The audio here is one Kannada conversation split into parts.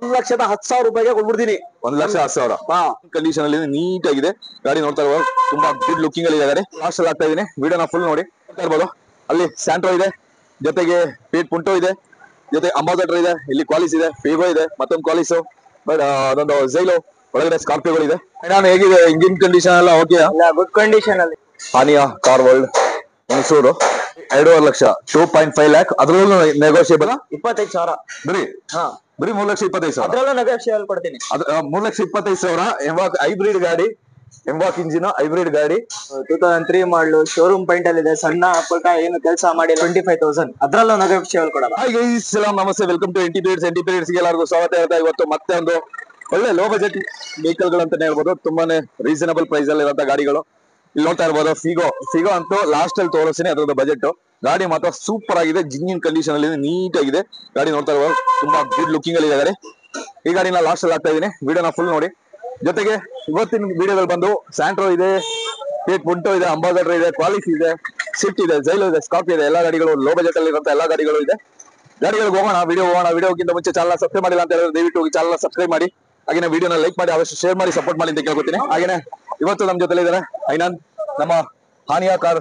ಒಂದ್ ಲಕ್ಷದ ಹತ್ತು ಸಾವಿರ ರೂಪಾಯಿಗೆ ಕೊಟ್ಬಿಡ್ತೀನಿ ಒಂದ್ ಲಕ್ಷ ಹತ್ತು ಸಾವಿರ ಹಾ ಕಂಡೀಷನ್ ಅಲ್ಲಿ ನೀಟ್ ಆಗಿದೆ ಗಾಡಿ ನೋಡ್ತಾ ಇರ್ಬೋದು ತುಂಬಾ ಗುಡ್ ಲುಕಿಂಗ್ ಅಲ್ಲಿ ಇದೆ ಗಾಡಿ ಲಾಸ್ಟ್ ಅಲ್ಲಿ ಆಗ್ತಾ ಇದೀನಿ ವಿಡಿಯೋನ ಫುಲ್ ನೋಡಿ ನೋಡ್ತಾ ಇರ್ಬೋದು ಅಲ್ಲಿ ಸ್ಯಾಂಟ್ರೋ ಇದೆ ಜೊತೆಗೆ ಪೇಟ್ ಪುಂಟೋ ಇದೆ ಜೊತೆ ಅಂಬಾಸಡರ್ ಇದೆ ಇಲ್ಲಿ ಕ್ವಾಲಿಸ್ ಇದೆ ಫೀಗೋ ಇದೆ ಮತ್ತೊಂದು ಕ್ವಾಲಿಸು ಬಟ್ ಅದೊಂದು ಜೈಲು ಒಳಗಡೆ ಸ್ಕಾರ್ಪಿಯೋಗಳು ಇದೆ ನಾನು ಹೇಗಿದೆ ಇಂಜಿನ್ ಕಂಡೀಷನ್ ಎಲ್ಲ ಓಕೆ ಗುಡ್ ಕಂಡೀಷನ್ ಅಲ್ಲಿ ಹಾನಿಯ ಕಾರ್ ವರ್ಲ್ಡ್ ಮೈಸೂರು ಎರಡೂವರೆ lakh two point five lakh ಅದ್ರಲ್ಲೂ ನೆಗೋಷಿಯಬಲ್ ಇಪ್ಪತ್ತೈದು ಸಾವಿರ ಬರೀ ಹಾ ಬರೀ ಮೂರ್ ಲಕ್ಷ ಇಪ್ಪತ್ತೈದು ಸಾವಿರ ಅದ್ರಲ್ಲೂ ನೆಗೋಷಿಯಲ್ ಕೊಡ್ತೀನಿ ಅದ್ ಆ, ಮೂರ್ ಲಕ್ಷ ಇಪ್ಪತ್ತೈದು ಸಾವಿರ ಎಂಬಾಕ್ ಹೈಬ್ರಿಡ್ ಗಾಡಿ ಎಂಬಾಕ್ ಇಂಜಿನ್ ಹೈಬ್ರಿಡ್ ಗಾಡಿ two thousand three model showroom paint ಅಲ್ಲಿ ಇದೆ ಸಣ್ಣ ಪುಟ್ಟ ಏನು ಕೆಲಸ ಮಾಡಿ ಟ್ವೆಂಟಿ ಫೈವ್ ತೌಸಂಡ್ ಅದ್ರಲ್ಲೂ ನೆಗೋಷಿಯಲ್ ಕೊಡಲ್ಲ ಹಾಯ್ ಗೈಸ್ ಸಲಾಮ್ ನಮಸ್ತೆ welcome to MT periods MT periods ಎಲ್ಲರಿಗೂ ಸ್ವಾಗತ ಹೇಳ್ತಾ ಇವತ್ತು ಮತ್ತೆ ಒಂದು ಒಳ್ಳೆ ಲೋ ಬಜೆಟ್ ವೆಹಿಕಲ್ ಗಳು ಅಂತಾನೆ ಹೇಳ್ಬೋದು ತುಂಬಾನೇ ರೀಸನಬಲ್ ಪ್ರೈಸ್ ಅಲ್ಲಿ ಇರುವಂತ ಗಾಡಿಗಳು ಇಲ್ಲಿ ನೋಡ್ತಾ ಇರ್ಬೋದು ಫಿಗೋ ಫಿಗೋ ಅಂತೂ ಲಾಸ್ಟ್ ಅಲ್ಲಿ ತೋರಿಸ್ತೀನಿ ಅದ್ರದ್ದು ಬಜೆಟ್ ಗಾಡಿ ಮಾತ್ರ ಸೂಪರ್ ಆಗಿದೆ ಜಿನ್ನಿನ್ ಕಂಡೀಷನ್ ಅಲ್ಲಿ ನೀಟ್ ಆಗಿದೆ ಗಾಡಿ ನೋಡ್ತಾ ಇರ್ಬೋದು ತುಂಬಾ ಗುಡ್ ಲುಕಿಂಗ್ ಅಲ್ಲಿ ಇದೆ ಗಾಡಿ ಈ ಗಾಡಿನ ಲಾಸ್ಟ್ ಅಲ್ಲಿ ಆಗ್ತಾ ಇದೀನಿ ವಿಡಿಯೋನ ಫುಲ್ ನೋಡಿ ಜೊತೆಗೆ ಇವತ್ತಿನ ವಿಡಿಯೋದಲ್ಲಿ ಬಂದು ಸ್ಯಾಂಟ್ರೋ ಇದೆ ಪೇಟ್ ಪುಂಟೋ ಇದೆ ಅಂಬಾಸಡರ್ ಇದೆ ಕ್ವಾಲಿಸ್ ಇದೆ ಸ್ವಿಫ್ಟ್ ಇದೆ ಜೈಲು ಇದೆ ಸ್ಕಾರ್ಪಿಯೋ ಇದೆ ಎಲ್ಲಾ ಗಾಡಿಗಳು ಲೋ ಬಜೆಟ್ ಅಲ್ಲಿ ಇರುವಂತ ಎಲ್ಲಾ ಗಾಡಿಗಳು ಇದೆ ಗಾಡಿಗಳಿಗೆ ಹೋಗೋಣ ವಿಡಿಯೋ ಹೋಗೋಣ ವಿಡಿಯೋಗಿಂತ ಮುಂಚೆ ಚಾನಲ್ ಸಬ್ಸ್ಕ್ರೈಬ್ ಮಾಡಿಲ್ಲ ಅಂತ ಹೇಳಿದ್ರೆ ದಯವಿಟ್ಟು ಚಾನಲ್ ಸಬ್ಸ್ಕ್ರೈಬ್ ಮಾಡಿ ಹಾಗೆ ವಿಡಿಯೋನ ಲೈಕ್ ಮಾಡಿ ಅವಶ್ಯ ಶೇರ್ ಮಾಡಿ ಸಪೋರ್ಟ್ ಮಾಡಿ ಅಂತ ಕೇಳ್ಕೊತೀನಿ ಹಾಗೇನೆ ಇವತ್ತು ನಮ್ಮ ಜೊತೆ ಇದ್ದಾರೆ ಐನಾನ್ ನಮ್ಮ Haniya car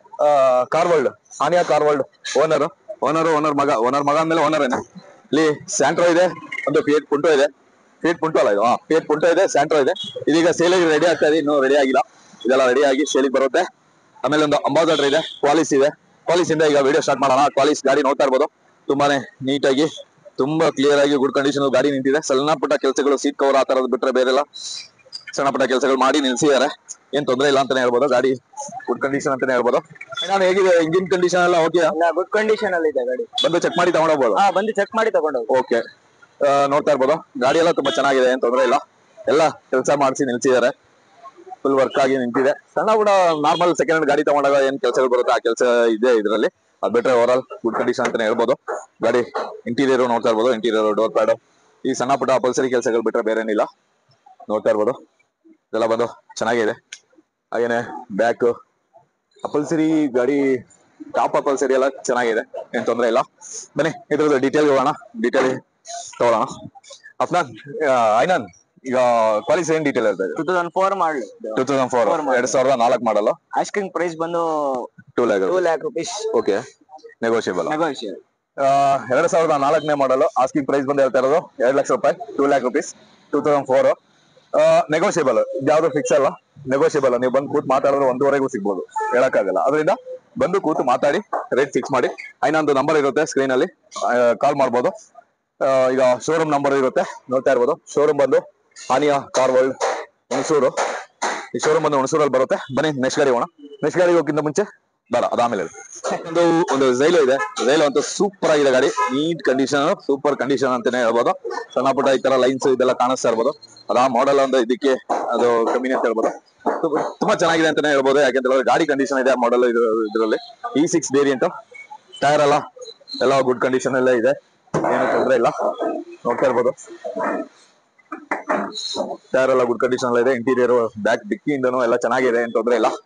car world Haniya car world owner owner owner ಮಗ ಓನರ್ ಮಗ ಅಂದ್ಮೇಲೆ ಓನರ್ ಏನ ಇಲ್ಲಿ ಸ್ಯಾಂಟ್ರೋ ಇದೆ ಒಂದು ಫಿಯೇಟ್ ಪುಂಟೋ ಇದೆ ಫಿಯೇಟ್ ಪುಂಟೋ ಅಲ್ಲ ಇದು ಹಾ ಫಿಯೇಟ್ ಪುಂಟೋ ಇದೆ ಸ್ಯಾಂಟ್ರೋ ಇದೆ ಇದೀಗ ಸೇಲಿಗೆ ರೆಡಿ ಆಗ್ತಾ ಇದೆ ಇನ್ನೂ ರೆಡಿ ಆಗಿಲ್ಲ ಇದೆಲ್ಲ ರೆಡಿ ಆಗಿ ಸೇಲಿಗೆ ಬರುತ್ತೆ ಆಮೇಲೆ ಒಂದು ಅಂಬಾಸಡರ್ ಇದೆ ಕ್ವಾಲಿಸ್ ಇದೆ ಕ್ವಾಲಿಸ್ ಇಂದ ಈಗ ವಿಡಿಯೋ ಸ್ಟಾರ್ಟ್ ಮಾಡೋಣ ಕ್ವಾಲಿಸ್ ಗಾಡಿ ನೋಡ್ತಾ ಇರ್ಬೋದು ತುಂಬಾನೇ ನೀಟಾಗಿ ತುಂಬಾ ಕ್ಲಿಯರ್ ಆಗಿ ಗುಡ್ ಕಂಡೀಷನ್ ಗಾಡಿ ನಿಂತಿದೆ ಸಣ್ಣ ಪುಟ್ಟ ಕೆಲಸಗಳು ಸೀಟ್ ಕವರ್ ಆ ತರದ್ ಬಿಟ್ರೆ ಬೇರೆ ಎಲ್ಲ ಸಣ್ಣ ಪುಟ್ಟ ಕೆಲಸಗಳು ಮಾಡಿ ನಿಲ್ಸಿದ್ದಾರೆ ಏನ್ ತೊಂದರೆ ಇಲ್ಲ ಅಂತಾನೆ ಹೇಳ್ಬೋದು ಗಾಡಿ ಗುಡ್ ಕಂಡೀಷನ್ ಅಂತಾನೆ ಹೇಳ್ಬೋದು ನಾನು ಹೇಗಿದೆ ಇಂಜಿನ್ ಕಂಡೀಷನ್ ಎಲ್ಲ ಓಕೆ ಗುಡ್ ಕಂಡೀಷನ್ ಅಲ್ಲಿ ಇದೆ ಗಾಡಿ ಬಂದು ಚೆಕ್ ಮಾಡಿ ತಗೊಂಡೋಗ್ಬೋದು ಹಾ ಬಂದು ಚೆಕ್ ಮಾಡಿ ತಗೊಂಡೋಗಿ ಓಕೆ ನೋಡ್ತಾ ಇರ್ಬೋದು ಗಾಡಿ ಎಲ್ಲ ತುಂಬಾ ಚೆನ್ನಾಗಿದೆ ಏನ್ ತೊಂದರೆ ಇಲ್ಲ ಎಲ್ಲ ಕೆಲಸ ಮಾಡಿಸಿ ನಿಲ್ಸಿದ್ದಾರೆ ಫುಲ್ ವರ್ಕ್ ಆಗಿ ನಿಂತಿದೆ ಸಣ್ಣ ಕೂಡ ನಾರ್ಮಲ್ ಸೆಕೆಂಡ್ ಹ್ಯಾಂಡ್ ಗಾಡಿ ತಗೊಂಡಾಗ ಏನ್ ಕೆಲಸಗಳು ಬರುತ್ತೆ ಆ ಕೆಲಸ ಇದೆ ಇದರಲ್ಲಿ ಅದ್ ಬಿಟ್ರೆ ಓವರ್ ಆಲ್ ಗುಡ್ ಕಂಡೀಷನ್ ಅಂತಾನೆ ಹೇಳ್ಬೋದು ಗಾಡಿ ಇಂಟೀರಿಯರ್ ನೋಡ್ತಾ ಇರ್ಬೋದು ಇಂಟೀರಿಯರ್ ಡೋರ್ ಪ್ಯಾಡ್ ಈ ಸಣ್ಣ ಪುಟ್ಟ ಅಪಲ್ಸರಿ ಕೆಲಸಗಳು ಬಿಟ್ರೆ ಬೇರೆ ಏನಿಲ್ಲ ನೋಡ್ತಾ ಇರ್ಬೋದು ಇದೆಲ್ಲ ಬಂದು ಚೆನ್ನಾಗಿದೆ ಹಾಗೇನೆ ಬ್ಯಾಕ್ ಅಪಲ್ಸರಿ ಗಾಡಿ ಟಾಪ್ ಅಪಲ್ಸರಿ ಎಲ್ಲ ಚೆನ್ನಾಗಿದೆ ಏನ್ ತೊಂದರೆ ಇಲ್ಲ ಬನ್ನಿ ಇದ್ರದ್ದು ಡೀಟೇಲ್ ಹೋಗೋಣ ಡೀಟೇಲ್ ತಗೊಳ್ಳೋಣ ಅಫ್ನಾನ್ ಐನಾನ್ ಈಗ ಕ್ವಾಲಿಸ್ ಏನ್ ಡೀಟೇಲ್ ಇರ್ತದೆ two thousand four model two thousand four Four model. ಎರಡ್ ಸಾವಿರದ ನಾಲ್ಕು ಮಾಡಲ್ಲ ಆಸ್ಕಿಂಗ್ ಪ್ರೈಸ್ ಬಂದು two lakh two lakh rupees okay negotiable negotiable ಎರಡ್ ಸಾವಿರದ ನಾಲ್ಕನೇ ಮಾಡಲ್ ಆಸ್ಕಿಂಗ್ ಪ್ರೈಸ್ ಬಂದು ಹೇಳ್ತಾ ಇರೋದು ಎರಡ್ ಲಕ್ಷ ರೂಪಾಯಿ two lakh rupees two thousand four negotiable ಯಾವ್ದು ಫಿಕ್ಸ್ ಅಲ್ಲ ನೆಗೋಷಿಯಬಲ್ ನೀವು ಬಂದು ಕೂತು ಮಾತಾಡಿದ್ರೆ ಒಂದೂವರೆಗೂ ಸಿಗ್ಬೋದು ಹೇಳಕ್ಕಾಗಲ್ಲ ಅದರಿಂದ ಬಂದು ಕೂತು ಮಾತಾಡಿ ರೇಟ್ ಫಿಕ್ಸ್ ಮಾಡಿ ಐನೊಂದು ನಂಬರ್ ಇರುತ್ತೆ ಸ್ಕ್ರೀನ್ ಅಲ್ಲಿ ಕಾಲ್ ಮಾಡ್ಬೋದು ಆ, ಈಗ ಶೋರೂಮ್ ನಂಬರ್ ಇರುತ್ತೆ ನೋಡ್ತಾ ಇರ್ಬೋದು ಶೋರೂಮ್ ಬಂದು ಹಾನಿಯಾ ಕಾರ್ ವರ್ಲ್ಡ್ ಹುಣಸೂರು ಈ ಶೋರೂಮ್ ಬಂದು ಹುಣಸೂರಲ್ಲಿ ಬರುತ್ತೆ ಬನ್ನಿ ನೆಕ್ಸ್ಟ್ ಗಾಡಿ ಹೋಗೋಣ ನೆಕ್ಸ್ಟ್ ಗಾಡಿ ಹೋಗಿಂತ ಮುಂಚೆ ಬೇಡ ಅದಾದ್ಮೇಲೆ ಹೇಳಿ. ಒಂದು ಒಂದು ಜೈಲು ಇದೆ ಜೈಲು ಅಂತ ಸೂಪರ್ ಆಗಿದೆ ಗಾಡಿ ನೀಟ್ ಕಂಡೀಷನ್ ಸೂಪರ್ ಕಂಡೀಷನ್ ಅಂತಾನೆ ಹೇಳ್ಬೋದು ಸಣ್ಣ ಪುಟ್ಟ ಈ ತರ ಲೈನ್ಸ್ ಇದೆಲ್ಲ ಕಾಣಿಸ್ತಾ ಇರ್ಬೋದು ಅದ ಮಾಡೆಲ್ ಒಂದು ಇದಕ್ಕೆ ಅದು ಕಮ್ಮಿನೇ ಅಂತ ಹೇಳ್ಬೋದು ತುಂಬ- ತುಂಬಾ ಚೆನ್ನಾಗಿದೆ ಅಂತಾನೆ ಹೇಳ್ಬೋದು ಯಾಕೆಂತ ಹೇಳಿದ್ರೆ ಗಾಡಿ ಕಂಡೀಷನ್ ಇದೆ ಮಾಡೆಲ್ ಇದರಲ್ಲಿ ಇ ಸಿಕ್ಸ್ ವೇರಿಯಂಟ್ ಟೈರ್ ಎಲ್ಲ ಎಲ್ಲ ಗುಡ್ ಕಂಡೀಷನ್ ಎಲ್ಲ ಇದೆ ಏನು ತೊಂದರೆ ಇಲ್ಲ ನೋಡ್ತಾ ಇರ್ಬೋದು ಟೈರ್ ಎಲ್ಲ ಗುಡ್ ಕಂಡೀಷನ್ ಎಲ್ಲ ಇದೆ ಇಂಟೀರಿಯರ್ ಬ್ಯಾಕ್ ಡಿಕ್ಕಿಯಿಂದನೂ ಎಲ್ಲ ಚೆನ್ನಾಗಿದೆ ಏನ್ ತೊಂದರೆ ಇಲ್ಲ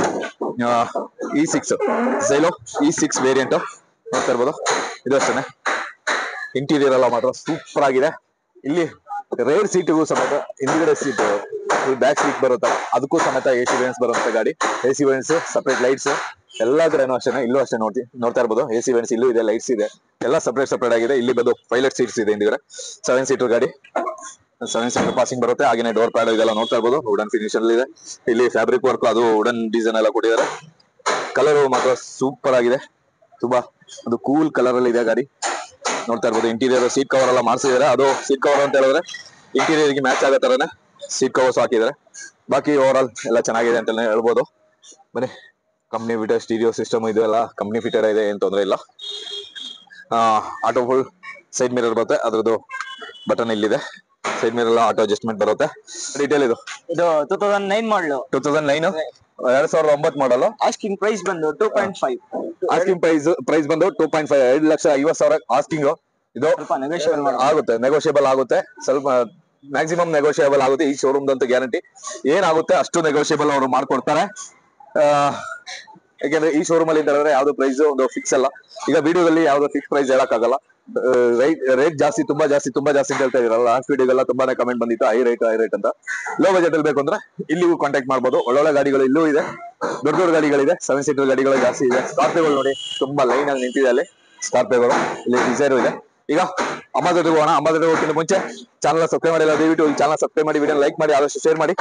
E six Xylo E six variant ನೋಡ್ತಾ ಇರ್ಬೋದು ಇದು ಅಷ್ಟೇ ಇಂಟೀರಿಯರ್ ಎಲ್ಲ ಮಾತ್ರ ಸೂಪರ್ ಆಗಿದೆ ಇಲ್ಲಿ ರೇರ್ ಸೀಟಿಗೂ ಸಮೇತ ಹಿಂದ್ಗಡೆ ಸೀಟ್ ಬ್ಯಾಕ್ ಸೀಟ್ ಬರುತ್ತೆ ಅದಕ್ಕೂ ಸಮೇತ ಎ ಸಿ ವೆನ್ಸ್ ಬರುವಂತ ಗಾಡಿ A C vents separate lights ಎಲ್ಲಾ ಕಡೆನೂ ಅಷ್ಟೇ ಇಲ್ಲೂ ಅಷ್ಟೇ ನೋಡ್ತಿ ನೋಡ್ತಾ ಇರ್ಬೋದು ಎ ಸಿ ವೆನ್ಸ್ ಇಲ್ಲೂ ಇದೆ ಲೈಟ್ಸ್ ಇದೆ ಎಲ್ಲ ಸಪರೇಟ್ ಸಪರೇಟ್ ಆಗಿದೆ ಇಲ್ಲಿ ಬಂದು ಪೈಲಟ್ ಸೀಟ್ಸ್ ಇದೆ ಹಿಂದ್ಗಡೆ ಸೆವೆನ್ ಸೀಟರ್ ಗಾಡಿ ಸೆವೆನ್ ಸೀಟರ್ ಪಾಸಿಂಗ್ ಬರುತ್ತೆ ಹಾಗೇನೆ ಡೋರ್ ಪ್ಯಾಡ್ ಇದೆಲ್ಲ ನೋಡ್ತಾ ಇರ್ಬೋದು ವುಡನ್ ಫಿನಿಶ್ ಅಲ್ಲಿ ಇದೆ ಇಲ್ಲಿ ಫ್ಯಾಬ್ರಿಕ್ ವರ್ಕ್ ಅದು ವುಡನ್ ಡಿಸೈನ್ ಎಲ್ಲ ಕೊಟ್ಟಿದ್ದಾರೆ ಕಲರ್ ಮಾತ್ರ ಸೂಪರ್ ಆಗಿದೆ ತುಂಬಾ ಒಂದು ಕೂಲ್ ಕಲರ್ ಅಲ್ಲಿ ಇದೆ ಗಾಡಿ ನೋಡ್ತಾ ಇರ್ಬೋದು ಇಂಟೀರಿಯರ್ ಸೀಟ್ ಕವರ್ ಎಲ್ಲ ಮಾಡಿಸಿದ್ದಾರೆ ಅದು ಸೀಟ್ ಕವರ್ ಅಂತ ಹೇಳಿದ್ರೆ ಇಂಟೀರಿಯರ್ ಗೆ ಮ್ಯಾಚ್ ಆಗೋ ತರನೇ ಸೀಟ್ ಕವರ್ಸ್ ಹಾಕಿದ್ದಾರೆ ಬಾಕಿ ಓವರ್ ಆಲ್ ಎಲ್ಲ ಚೆನ್ನಾಗಿದೆ ಅಂತಾನೆ ಹೇಳ್ಬೋದು ಬನ್ನಿ ಕಂಪ್ನಿ ಫಿಟರ್ ಸ್ಟೀರಿಯೋ ಸಿಸ್ಟಮ್ ಇದು ಎಲ್ಲ ಕಂಪ್ನಿ ಫಿಟರ್ ಇದೆ ಏನ್ ತೊಂದರೆ ಇಲ್ಲ ಆಟೋ ಫುಲ್ ಸೈಡ್ ಮಿರರ್ ಬರುತ್ತೆ ಅದ್ರದ್ದು ಬಟನ್ ಇಲ್ಲಿದೆ ಸೈಡ್ ಮಿರರ್ ಎಲ್ಲ ಆಟೋ ಅಡ್ಜಸ್ಟ್ಮೆಂಟ್ ಬರುತ್ತೆ ಡೀಟೇಲ್ ಇದು ಇದು ಟೂ ತೌಸಂಡ್ ನೈನ್ ಮಾಡಲು ಟೂ ತೌಸಂಡ್ ನೈನ್ ಎರಡ್ ಸಾವಿರದ ಒಂಬತ್ತು ಮಾಡಲು ಆಸ್ಕಿಂಗ್ ಪ್ರೈಸ್ ಬಂದು two point five asking price price ಬಂದು ಟೂ ಪಾಯಿಂಟ್ ಫೈವ್ ಎರಡು ಲಕ್ಷ ಐವತ್ ಸಾವಿರ ಆಸ್ಕಿಂಗ್ ಇದು ಸ್ವಲ್ಪ ನೆಗೋಷಿಯಬಲ್ ಮಾಡಿ ಆಗುತ್ತೆ ನೆಗೋಷಿಯಬಲ್ ಆಗುತ್ತೆ ಸ್ವಲ್ಪ ಮ್ಯಾಕ್ಸಿಮಮ್ ನೆಗೋಷಿಯಬಲ್ ಆಗುತ್ತೆ ಈ ಶೋರೂಮ್ ಅಂತ ಗ್ಯಾರಂಟಿ ಏನಾಗುತ್ತೆ ಅಷ್ಟು ನೆಗೋಷಿಯಬಲ್ ಅವರು ಮಾಡ್ಕೊಡ್ತಾರೆ ಆ, ಯಾಕೆಂದ್ರೆ ಈ ಶೋರೂಮ್ ಅಲ್ಲಿ ಅಂತ ಹೇಳಿದ್ರೆ ಯಾವ್ದು ಪ್ರೈಸ್ ಒಂದು ಫಿಕ್ಸ್ ಅಲ್ಲ ಈಗ ವಿಡಿಯೋದಲ್ಲಿ ಯಾವ್ದು ಫಿಕ್ಸ್ ಪ್ರೈಸ್ ಹೇಳಕ್ಕಾಗಲ್ಲ ರೈಟ್ ರೇಟ್ ಜಾಸ್ತಿ ತುಂಬಾ ಜಾಸ್ತಿ ತುಂಬಾ ಜಾಸ್ತಿ ಅಂತ ಹೇಳ್ತಾ ಇದ್ರಲ್ಲ ಲಾಸ್ಟ್ ವಿಡಿಯೋಗೆಲ್ಲ ತುಂಬಾನೇ ಕಮೆಂಟ್ ಬಂದಿತ್ತು ಹೈ ರೇಟ್ ಹೈ ರೇಟ್ ಅಂತ ಲೋ ಬಜೆಟ್ ಅಲ್ಲಿ ಬೇಕು ಅಂದ್ರೆ ಇಲ್ಲಿಗೂ ಕಾಂಟ್ಯಾಕ್ಟ್ ಮಾಡ್ಬೋದು ಒಳ್ಳೊಳ್ಳೆ ಗಾಡಿಗಳು ಇಲ್ಲೂ ಇದೆ ದೊಡ್ಡ ದೊಡ್ಡ ಗಾಡಿಗಳಿದೆ ಸೆವೆನ್ ಸೀಟರ್ ಗಾಡಿಗಳು ಜಾಸ್ತಿ ಇದೆ ಸ್ಕಾರ್ಪಿಯೋಗಳು ನೋಡಿ ತುಂಬಾ ಲೈನ್ ಆಗಿ ನಿಂತಿದೆ ಅಲ್ಲಿ ಸ್ಕಾರ್ಪಿಯೋಗಳು ಇಲ್ಲಿ ಡಿಸೈರ್ ಇದೆ ಈಗ ಅಮ್ಮಾಜೊತೆಗೆ ಹೋಗೋಣ ಅಮ್ಮಾಜೊತೆಗೆ ಹೋಗ್ತೀನಿ ಮುಂಚೆ ಚಾನಲ್ ಸಬ್ಸ್ಕ್ರೈಬ್ ಮಾಡಿಲ್ಲ ದಯವಿಟ್ಟು ಈ ಚಾನಲ್ ಸಬ್ಸ್ಕ್ರೈಬ್ ಮಾಡಿ ವಿಡಿಯೋ ಲೈಕ್ ಮಾಡಿ ಆದಷ್ಟು ಶೇರ್ ಮಾಡಿ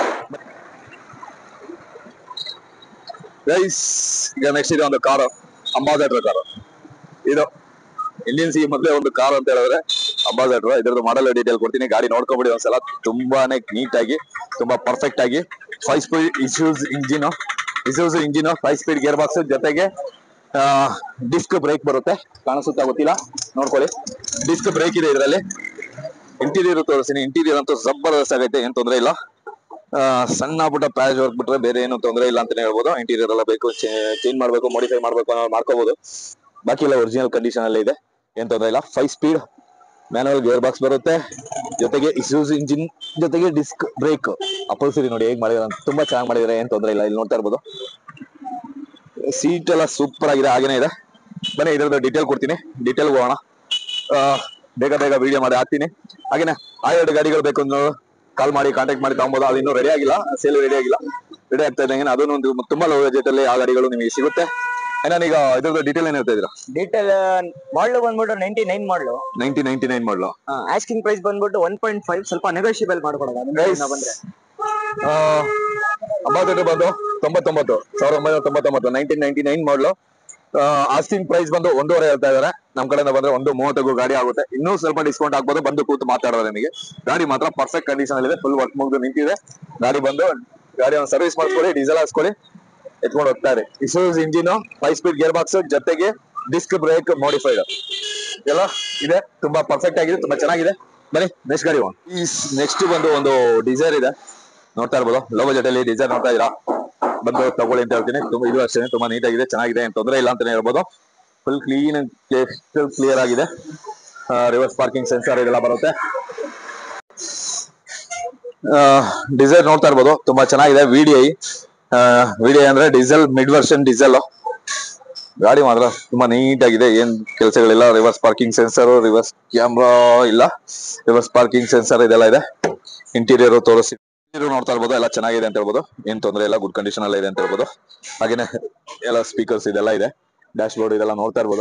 ಗೈಸ್ ಈಗ ನೆಕ್ಸ್ಟ್ ಇದೆ ಒಂದು ಕಾರು ಅಂಬಾಸೆಡರ್ ಕಾರು ಇದು ಇಂಡಿಯನ್ ಸಿ ಮೊದಲೇ ಒಂದು ಕಾರ್ ಅಂತ ಹೇಳಿದ್ರೆ ಅಂಬಾಸೆಡರ್ ಇದ್ರದ್ದು ಮಾಡಲ್ ಡೀಟೇಲ್ ಕೊಡ್ತೀನಿ ಗಾಡಿ ನೋಡ್ಕೊಂಬಿಡಿ ಒಂದ್ಸಲ ತುಂಬಾನೇ ನೀಟ್ ಆಗಿ ತುಂಬಾ ಪರ್ಫೆಕ್ಟ್ ಆಗಿ five speed issues engine issues engine five speed gear box ಜೊತೆಗೆ ಡಿಸ್ಕ್ ಬ್ರೇಕ್ ಬರುತ್ತೆ ಕಾಣಿಸುತ್ತಾ ಗೊತ್ತಿಲ್ಲ ನೋಡ್ಕೊಳ್ಳಿ ಡಿಸ್ಕ್ ಬ್ರೇಕ್ ಇದೆ ಇದರಲ್ಲಿ ಇಂಟೀರಿಯರ್ ತೋರಿಸ್ತೀನಿ ಇಂಟೀರಿಯರ್ ಅಂತೂ ಜಬರ್ದಸ್ತ್ ಆಗೈತೆ ಏನ್ ತೊಂದರೆ ಇಲ್ಲ ಆ, ಸಣ್ಣ ಪುಟ್ಟ ಪ್ಯಾಚ್ ವರ್ಕ್ ಬಿಟ್ರೆ ಬೇರೆ ಏನು ತೊಂದರೆ ಇಲ್ಲ ಅಂತಾನೆ ಹೇಳ್ಬೋದು ಇಂಟೀರಿಯರ್ ಎಲ್ಲ ಬೇಕು ಚೇಂಜ್ ಮಾಡ್ಬೇಕು ಮಾಡಿಫೈ ಮಾಡ್ಬೇಕು ಅನ್ನೋ ಮಾಡ್ಕೋಬಹುದು ಬಾಕಿ ಎಲ್ಲ ಒರಿಜಿನಲ್ ಕಂಡೀಷನ್ ಅಲ್ಲೇ ಇದೆ ಏನ್ ತೊಂದರೆ ಇಲ್ಲ five speed manual gear box ಬರುತ್ತೆ ಜೊತೆಗೆ ಇಶ್ಯೂಸ್ ಇಂಜಿನ್ ಜೊತೆಗೆ ಡಿಸ್ಕ್ ಬ್ರೇಕ್ ಅಪಲ್ಸರಿ ನೋಡಿ ಹೇಗ್ ಮಾಡಿದಾರೆ ಅಂತ ತುಂಬಾ ಚೆನ್ನಾಗಿ ಮಾಡಿದ್ರೆ ಏನ್ ತೊಂದರೆ ಇಲ್ಲ ಇಲ್ಲಿ ನೋಡ್ತಾ ಇರ್ಬೋದು ಸೀಟ್ ಎಲ್ಲ ಸೂಪರ್ ಆಗಿದೆ ಹಾಗೇನೆ ಇದೆ ಬನ್ನಿ ಇದ್ರದ್ದು ಡೀಟೇಲ್ ಕೊಡ್ತೀನಿ ಡೀಟೇಲ್ ಹೋಗೋಣ ಆ, ಬೇಗ ಬೇಗ ವಿಡಿಯೋ ಮಾಡಿ ಹಾಕ್ತೀನಿ ಹಾಗೇನೆ ಆ ಎರಡು ಗಾಡಿಗಳು ಬೇಕು ಅಂದ್ರೆ ಕಾಲ್ ಮಾಡಿ ಕಾಂಟ್ಯಾಕ್ಟ್ ಮಾಡಿ ತಗೊಬೋದು ಅದು ಇನ್ನೂ ರೆಡಿ ಆಗಿಲ್ಲ ಸೇಲ್ ರೆಡಿ ಆಗಿಲ್ಲ ರೆಡಿ ಆಗ್ತಾ ಇದ್ದಂಗೆ ಅದನ್ನು ಒಂದು ತುಂಬಾ ಲೋ ಬಜೆಟ್ ಅಲ್ಲಿ ಆ ಗಾಡಿಗಳು ನಿಮಗೆ ಸಿಗುತ್ತೆ ನಾನೀಗ ಇದ್ರದ್ದು ಡೀಟೇಲ್ ಏನ್ ಹೇಳ್ತಾ ಇದ್ದೀರಾ ಡೀಟೇಲ್ ಮಾಡಲು ಬಂದ್ಬಿಟ್ಟು ninety nine model ninety ninety nine model asking price ಬಂದ್ಬಿಟ್ಟು ಒನ್ ಪಾಯಿಂಟ್ ಫೈವ್ ಸ್ವಲ್ಪ ನೆಗೋಷಿಯಬಲ್ ಮಾಡ್ಕೊಡೋಣ ನಿಮ್ಮ Guys. ಕಡೆಯಿಂದ ಬಂದ್ರೆ ಅಂಬಾಸೆಡರ್ ಬಂದು ತೊಂಬತ್ತೊಂಬತ್ತು ಸಾವಿರದ ಒಂಬೈನೂರ ತೊಂಬತ್ತೊಂಬತ್ತು nineteen ninety nine model asking price ಬಂದು ಒಂದೂವರೆ ಹೇಳ್ತಾ ಇದಾರೆ ನಮ್ ಕಡೆಯಿಂದ ಬಂದ್ರೆ ಒಂದು ಮೂವತ್ತಕ್ಕೂ ಗಾಡಿ ಆಗುತ್ತೆ ಇನ್ನೂ ಸ್ವಲ್ಪ ಡಿಸ್ಕೌಂಟ್ ಆಗ್ಬೋದು ಬಂದು ಕೂತು ಮಾತಾಡೋದು ನಿಮಗೆ ಗಾಡಿ ಮಾತ್ರ ಪರ್ಫೆಕ್ಟ್ ಕಂಡೀಷನ್ ಅಲ್ಲಿ ಇದೆ ಫುಲ್ ವರ್ಕ್ ಮುಗಿದು ನಿಂತಿದೆ ಗಾಡಿ ಬಂದು ಗಾಡಿ ಒಂದು ಸರ್ವಿಸ್ ಮಾಡಿಸ್ಕೊಳ್ಳಿ ಡೀಸೆಲ್ ಹಾಕ್ಸ್ಕೊಳ್ಳಿ ಎತ್ಕೊಂಡು ಹೋಗ್ತಾ ಇರಿ issues engine five speed gear box ಜೊತೆಗೆ ಡಿಸ್ಕ್ ಬ್ರೇಕ್ ಮಾಡಿಫೈಡ್ ಎಲ್ಲ ಇದೆ ತುಂಬಾ ಪರ್ಫೆಕ್ಟ್ ಆಗಿದೆ ತುಂಬಾ ಚೆನ್ನಾಗಿದೆ ಬನ್ನಿ ನೆಕ್ಸ್ಟ್ ಗಾಡಿ ಈ ನೆಕ್ಸ್ಟ್ ಬಂದು ಒಂದು ಡಿಸೈರ್ ಇದೆ ನೋಡ್ತಾ ಇರ್ಬೋದು ಲೋ ಬಜೆಟ್ ಅಲ್ಲಿ ಡಿಸೈರ್ ನೋಡ್ತಾ ಇದೀರಾ ಬಂದು ತಗೊಳ್ಳಿ ಅಂತ ಹೇಳ್ತೀನಿ ತುಂಬಾ ಇದು ಅಷ್ಟೇ ತುಂಬಾ ನೀಟ್ ಆಗಿದೆ ಚೆನ್ನಾಗಿದೆ ಏನ್ ತೊಂದರೆ ಇಲ್ಲ ಅಂತಾನೆ ಹೇಳ್ಬೋದು ಫುಲ್ ಕ್ಲೀನ್ ಕ್ಲಿಯರ್ ಆಗಿದೆ ರಿವರ್ಸ್ ಪಾರ್ಕಿಂಗ್ ಸೆನ್ಸರ್ ಇದೆಲ್ಲ ಬರುತ್ತೆ ಡಿಸೈರ್ ನೋಡ್ತಾ ಇರ್ಬೋದು ತುಂಬಾ ಚೆನ್ನಾಗಿದೆ V D I V D I ಅಂದ್ರೆ ಡೀಸೆಲ್ ಮಿಡ್ ವರ್ಷನ್ ಡೀಸೆಲ್ ಗಾಡಿ ಮಾತ್ರ ತುಂಬಾ ನೀಟ್ ಆಗಿದೆ ಏನ್ ಕೆಲಸಗಳಿಲ್ಲ reverse parking sensor reverse camera ಇಲ್ಲ ರಿವರ್ಸ್ ಪಾರ್ಕಿಂಗ್ ಸೆನ್ಸರ್ ಇದೆಲ್ಲ ಇದೆ ಇಂಟೀರಿಯರ್ ತೋರಿಸಿ ಇಂಟೀರಿಯರ್ ನೋಡ್ತಾ ಇರ್ಬೋದು ಎಲ್ಲ ಚೆನ್ನಾಗಿದೆ ಅಂತ ಹೇಳ್ಬೋದು ಏನ್ ತೊಂದರೆ ಇಲ್ಲ ಗುಡ್ ಕಂಡೀಷನ್ ಎಲ್ಲ ಇದೆ ಅಂತ ಹೇಳ್ಬೋದು ಹಾಗೇನೆ ಎಲ್ಲ ಸ್ಪೀಕರ್ಸ್ ಇದೆಲ್ಲ ಇದೆ ಡ್ಯಾಶ್ ಬೋರ್ಡ್ ಇದೆಲ್ಲ ನೋಡ್ತಾ ಇರ್ಬೋದು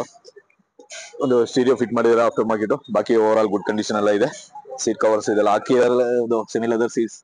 ಒಂದು ಸ್ಟೀರಿಯೋ ಫಿಟ್ ಮಾಡಿದ್ರೆ ಆಫ್ಟರ್ ಮಾರ್ಕೆಟ್ ಬಾಕಿ ಓವರ್ ಆಲ್ ಗುಡ್ ಕಂಡೀಷನ್ ಎಲ್ಲ ಇದೆ ಸೀಟ್ ಕವರ್ಸ್ ಇದೆಲ್ಲ ಹಾಕಿ ಇದು ಸೆಮಿ ಲೆದರ್ ಸೀಟ್ಸ್